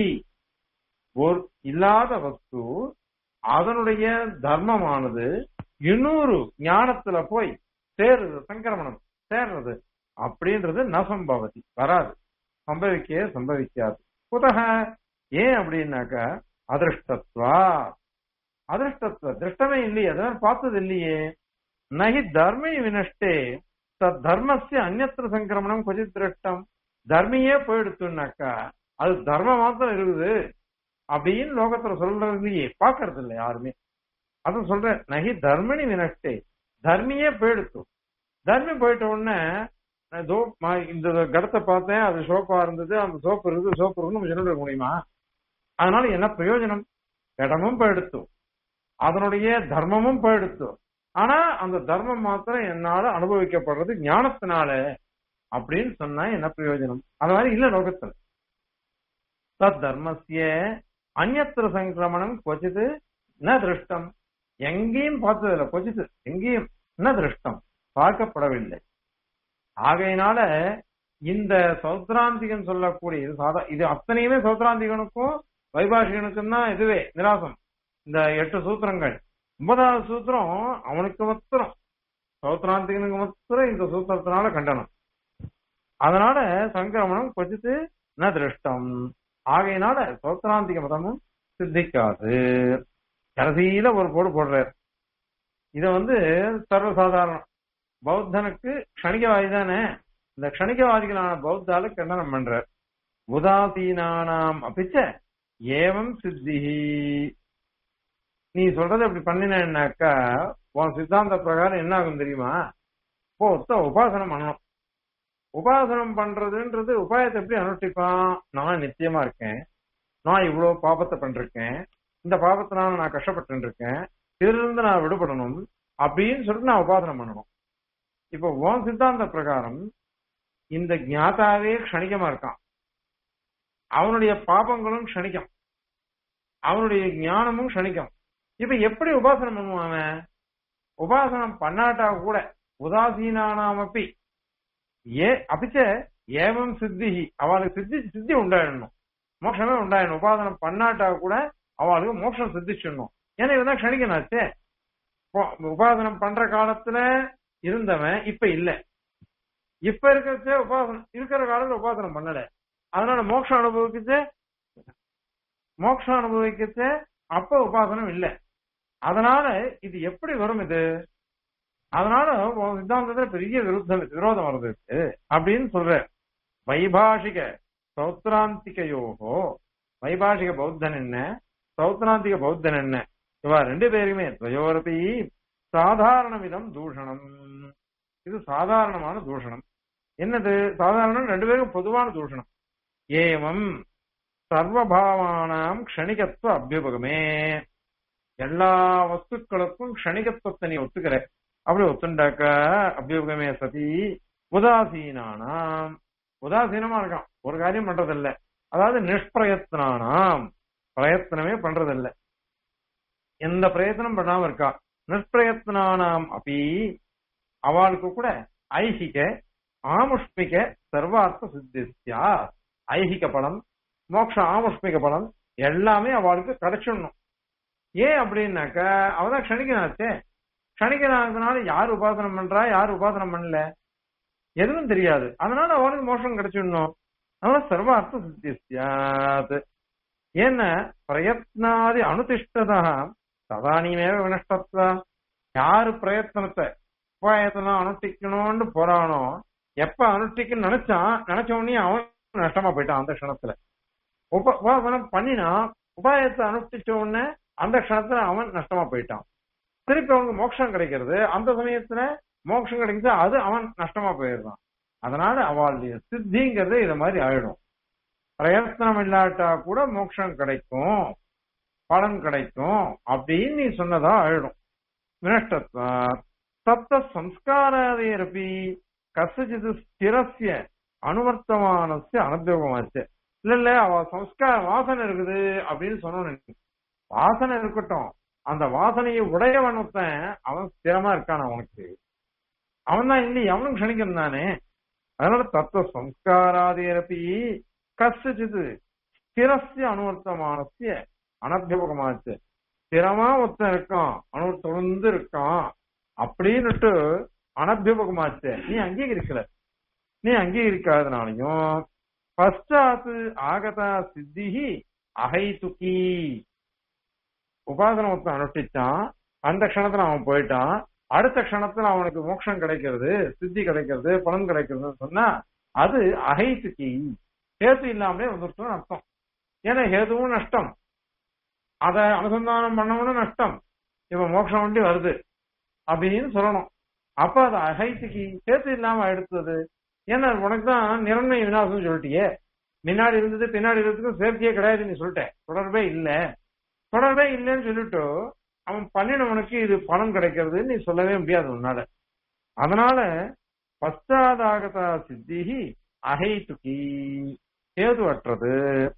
ஒரு இல்லாத வஸ்து அதனுடைய தர்மமானது இன்னொரு ஞானத்துல போய் சேருது சங்கிரமணம் சேர்றது அப்படின்றது நசம்பவதி வராது சம்பவிக்கவே சம்பவிக்காது குதக ஏன் அப்படின்னாக்கா அதிருஷ்டத்வா அதிருஷ்டத்வ திருஷ்டமே இல்லையே அதான் பார்த்தது இல்லையே நகி தர்மி வினஷ்டே தத் தர்மஸ்ய அந்நத்திர சங்கிரமணம் கொஜித் திருஷ்டம் தர்மியே போயிடுத்துனாக்கா அது தர்மம் மாத்திரம் இருக்குது அப்படின்னு லோகத்துல சொல்றது இல்லையே பாக்குறது இல்லை யாருமே அதான் சொல்றேன் நகி தர்மினி வினஷ்டே தர்மியே போயிடுத்து தர்மி போயிட்ட உடனே நான் இதோ ம- இந்த கடத்தை பார்த்தேன் அது சோப்பா இருந்தது அந்த சோப்பு இருக்குது சோப்பு இருக்குன்னு சொல்லிட முடியுமா அதனால என்ன பிரயோஜனம் இடமும் போயிடுத்து அதனுடைய தர்மமும் போயிடுத்து ஆனா அந்த தர்மம் மாத்திரம் என்னால அனுபவிக்கப்படுறது ஞானத்தினால அப்படின்னு சொன்னா என்ன பிரயோஜனம் அது மாதிரி இல்ல லோகத்துல தத் தர்மஸ்ய அந்நத்திர சங்கிரமணம் கொச்சிது ந திருஷ்டம் எங்கேயும் பார்த்ததில்ல கொச்சிது எங்கேயும் ந திருஷ்டம் பார்க்கப்படவில்லை ஆகையினால இந்த சௌத்ராந்திகன் சொல்லக்கூடிய இது சாதா இது அத்தனையுமே சௌத்ராந்திகனுக்கும் வைபாஷிகனுக்கும் தான் இதுவே நிராசம் இந்த எட்டு சூத்திரங்கள் ஒன்பதாவது சூத்திரம் அவனுக்கு மாத்திரம் சௌத்ராந்திகனுக்கு மாத்திரம் இந்த சூத்திரத்தினால கண்டனம் அதனால சங்கிரமணம் கொச்சித்து ந திருஷ்டம் ஆகையினால சௌத்ராந்திக மதமும் சித்திக்காது கடைசியில ஒரு போடு போடுறார் இத வந்து சர்வசாதாரணம் பௌத்தனுக்கு க்ஷணிகவாதி தானே இந்த க்ஷணிகவாதிகளான பௌத்தால கண்டனம் பண்றார் உதாசீனானாம் அப்பிச்ச ஏவம் சித்தி நீ சொல்றது அப்படி பண்ணினேன்னாக்கா உன் சித்தாந்த பிரகாரம் என்ன ஆகும் தெரியுமா இப்போ ஒருத்த உபாசனம் பண்ணணும் உபாசனம் பண்றதுன்றது உபாயத்தை எப்படி அனுஷ்டிப்பான் நான் நித்தியமா இருக்கேன் நான் இவ்வளவு பாபத்தை பண்ணிருக்கேன் இந்த பாபத்தினால நான் கஷ்டப்பட்டு இருக்கேன் இதுல இருந்து நான் விடுபடணும் அப்படின்னு சொல்லிட்டு நான் உபாசனம் பண்ணணும் இப்போ உன் சித்தாந்த பிரகாரம் இந்த ஞாதாவே க்ஷணிகமா இருக்கான் அவனுடைய பாபங்களும் க்ஷணிக்கம் அவனுடைய ஞானமும் க்ஷணிக்கம் இப்ப எப்படி உபாசனம் பண்ணுவான் அவன் உபாசனம் பண்ணாட்டா கூட உதாசீனானாமப்பி ஏ அப்பிச்ச ஏவம் சித்தி அவளுக்கு சித்தி சித்தி உண்டாயிடணும் மோட்சமே உண்டாயிடணும் உபாசனம் பண்ணாட்டா கூட அவளுக்கு மோட்சம் சித்திச்சிடணும் ஏன்னா இவன் தான் க்ஷணிக்கனாச்சே உபாசனம் பண்ற காலத்துல இருந்தவன் இப்ப இல்ல இப்ப இருக்கிறச்சே உபாசனம் இருக்கிற காலத்துல உபாசனம் பண்ணல அதனால மோட்சம் அனுபவிக்கச்சே மோட்சம் அனுபவிக்கச்சே அப்ப உபாசனம் இல்ல அதனால இது எப்படி வரும் இது அதனால உன் சித்தாந்தத்துல பெரிய விருத்தம் விரோதம் வருது இருக்கு அப்படின்னு சொல்ற வைபாஷிக சௌத்ராந்திகையோகோ வைபாஷிக பௌத்தன் என்ன சௌத்ராந்திக பௌத்தன் என்ன இவா ரெண்டு பேருமே துவயோரபி சாதாரண விதம் தூஷணம் இது சாதாரணமான தூஷணம் என்னது சாதாரணம் ரெண்டு பேரும் பொதுவான தூஷணம் ஏவம் சர்வபாவானாம் க்ஷணிகத்துவ அபியுபகமே எல்லா வஸ்துக்களுக்கும் க்ஷணிகத்துவத்தை நீ ஒத்துக்கிற அப்படி ஒத்துண்டாக்க அபியுபகமே சதி உதாசீனானாம் உதாசீனமா இருக்கான் ஒரு காரியம் பண்றதில்ல அதாவது நிஷ்பிரயத்னானாம் பிரயத்தனமே பண்றதில்ல எந்த பிரயத்தனம் பண்ணாம இருக்கா நிஷ்பிரயத்னானாம் அப்படி அவளுக்கு கூட ஐஹிக ஆமுஷ்மிக சர்வார்த்த சித்தியா ஐஹிக பலம் மோட்ச ஆமுஷ்மிக பலம் எல்லாமே அவளுக்கு கிடைச்சிடணும் ஏன் அப்படின்னாக்க அவதான் க்ஷணிகனாச்சே க்ஷணிகனாகிறதுனால யார் உபாசனம் பண்றா யார் உபாசனம் பண்ணல எதுவும் தெரியாது அதனால அவனுக்கு மோஷம் கிடைச்சிடணும் அதனால சர்வார்த்த சித்தி சியாத் ஏன்னா பிரயத்னாதி அனுதிஷ்டதா ததானியமேவ வினஷ்டத்வா யாரு பிரயத்தனத்தை உபாயத்தெல்லாம் அனுஷ்டிக்கணும்னு போறானோ எப்ப அனுஷ்டிக்கன்னு நினைச்சான் நினைச்ச உடனே அவன் நஷ்டமா போயிட்டான் அந்த க்ஷணத்துல உப உபாசனம் பண்ணினா உபாயத்தை அனுஷ்டிச்ச உடனே அந்த க்ஷணத்துல அவன் நஷ்டமா போயிட்டான் திருப்பி அவனுக்கு மோட்சம் கிடைக்கிறது அந்த சமயத்துல மோட்சம் கிடைக்குது அது அவன் நஷ்டமா போயிடுறான் அதனால அவளுடைய சித்திங்கிறது இத மாதிரி ஆயிடும் பிரயத்னம் இல்லாட்டா கூட மோட்சம் கிடைக்கும் பலன் கிடைக்கும் அப்படின்னு நீ சொன்னதா ஆயிடும் வினஷ்டத்வா சப்த சம்ஸ்காராதேரப்பி கசச்சிது ஸ்திரஸ்ய அனுவர்த்தமானஸ்ய அனுபவமாச்சு இல்ல இல்ல அவ சம்ஸ்கார வாசனை இருக்குது அப்படின்னு சொன்னோன்னு வாசனை இருக்கட்டும் அந்த வாசனையை உடையவன் ஒருத்தன் அவன் ஸ்திரமா இருக்கான் அவனுக்கு அவன் தான் இல்லை அவனும் க்ஷணிக்கம் தானே அதனால தத்துவ சம்ஸ்காராதேரப்பி கசிச்சிது ஸ்திரஸ்ய அனுவர்த்தமானஸ்ய அனபியபகமாச்சு ஸ்திரமா ஒருத்தன் இருக்கான் அணு தொடர்ந்து இருக்கான் அப்படின்னுட்டு அனபியபகமாச்சு நீ அங்கீகரிக்கல நீ அங்கீகரிக்காதனாலையும் பశ్చాத் ஆகதா சித்திஹி அகைதுகி உபாசனம் ஒருத்தன் அனுஷ்டிச்சான் அந்த க்ஷணத்துல அவன் போயிட்டான் அடுத்த க்ஷணத்துல அவனுக்கு மோட்சம் கிடைக்கிறது சித்தி கிடைக்கிறது பலன் கிடைக்கிறதுன்னு சொன்னா அது அகைத்துக்கி ஹேத்து இல்லாமலே வந்துருச்சுன்னு அர்த்தம் ஏன்னா ஹேதுவும் நஷ்டம் அத அனுசந்தானம் பண்ணவனும் நஷ்டம் இப்ப மோட்சம் வண்டி வருது அப்படின்னு சொல்லணும் அப்ப அது அகைத்துக்கு ஹேத்து இல்லாம எடுத்தது ஏன்னா உனக்கு தான் நிரண்மை விநாசம் சொல்லிட்டியே முன்னாடி இருந்தது பின்னாடி இருந்ததுக்கும் சேர்த்தியே கிடையாது நீ சொல்லிட்டேன் தொடர்பே இல்ல தொடர்பே இல்லைன்னு சொல்லிட்டு அவன் பண்ணினவனுக்கு இது பலன் கிடைக்கிறது நீ சொல்லவே முடியாது உன்னால அதனால பశ్చాதாகதா சித்திஹி அகைத்துகி ஏதுவற்றது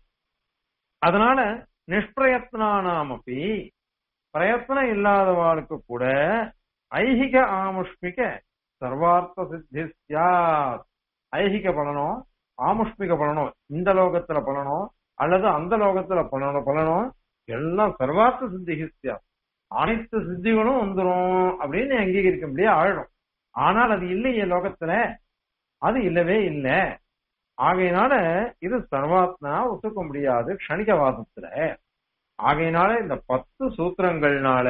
அதனால நிஷ்பிரயத்னானாமப்பி பிரயத்னம் இல்லாதவாளுக்கு கூட ஐஹிக ஆமுஷ்மிக சர்வார்த்த சித்தி சியாத் ஐஹிக பலனோ ஆமுஷ்மிக பலனோ இந்த லோகத்துல பலனோ அல்லது அந்த லோகத்துல பலனோ பலனோ எல்லாம் சர்வார்த்த சித்தி சியாத் அனைத்து சித்திகளும் வந்துரும் அப்படின்னு அங்கீகரிக்க முடியாது ஆயிடும் ஆனால் அது இல்லையே லோகத்துல அது இல்லவே இல்லை ஆகையினால இது சர்வாத்மா ஒத்துக்க முடியாது க்ஷணிகவாதத்துல ஆகையினால இந்த பத்து சூத்திரங்கள்னால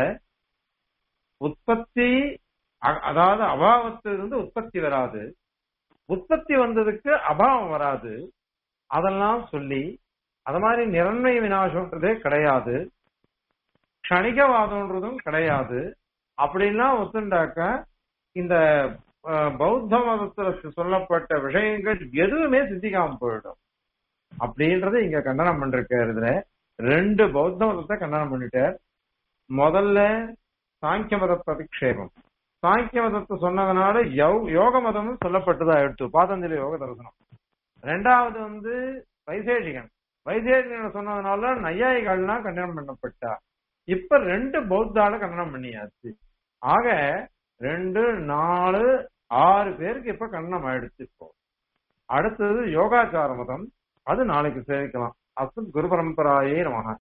உற்பத்தி அதாவது அபாவத்திலிருந்து உற்பத்தி வராது உற்பத்தி வந்ததுக்கு அபாவம் வராது அதெல்லாம் சொல்லி அது மாதிரி நிரண்மை வினாசம்ன்றதே கிடையாது க்ஷணிகவாதம்ன்றதும் கிடையாது அப்படின்லாம் ஒத்துண்டாக்க இந்த அஹ், பௌத்த மதத்துல சொல்லப்பட்ட விஷயங்கள் எதுவுமே சித்திக்காம போயிடும் அப்படின்றத இங்க கண்டனம் பண்ணிருக்காரு இதுல ரெண்டு பௌத்த மதத்தை கண்டனம் பண்ணிட்டார் முதல்ல சாங்கிய மத பிரதிக்ஷேபம் சாங்கிய மதத்தை சொன்னதுனால யௌ- யோக மதமும் சொல்லப்பட்டதா எடுத்து பாதஞ்சலி யோக தரிசனம் ரெண்டாவது வந்து வைசேஷிகன் வைசேஷிகன் சொன்னதுனால நையாயிகள்லாம் கண்டனம் பண்ணப்பட்டா இப்ப ரெண்டு பௌத்தால கண்டனம் பண்ணியாச்சு ஆக ரெண்டு நாலு ஆறு பேருக்கு இப்ப கண்டனம் ஆயிடுச்சு இப்போ அடுத்தது யோகாச்சார மதம் அது நாளைக்கு சேவிக்கலாம் அசல் குரு பரம்பராயே நமக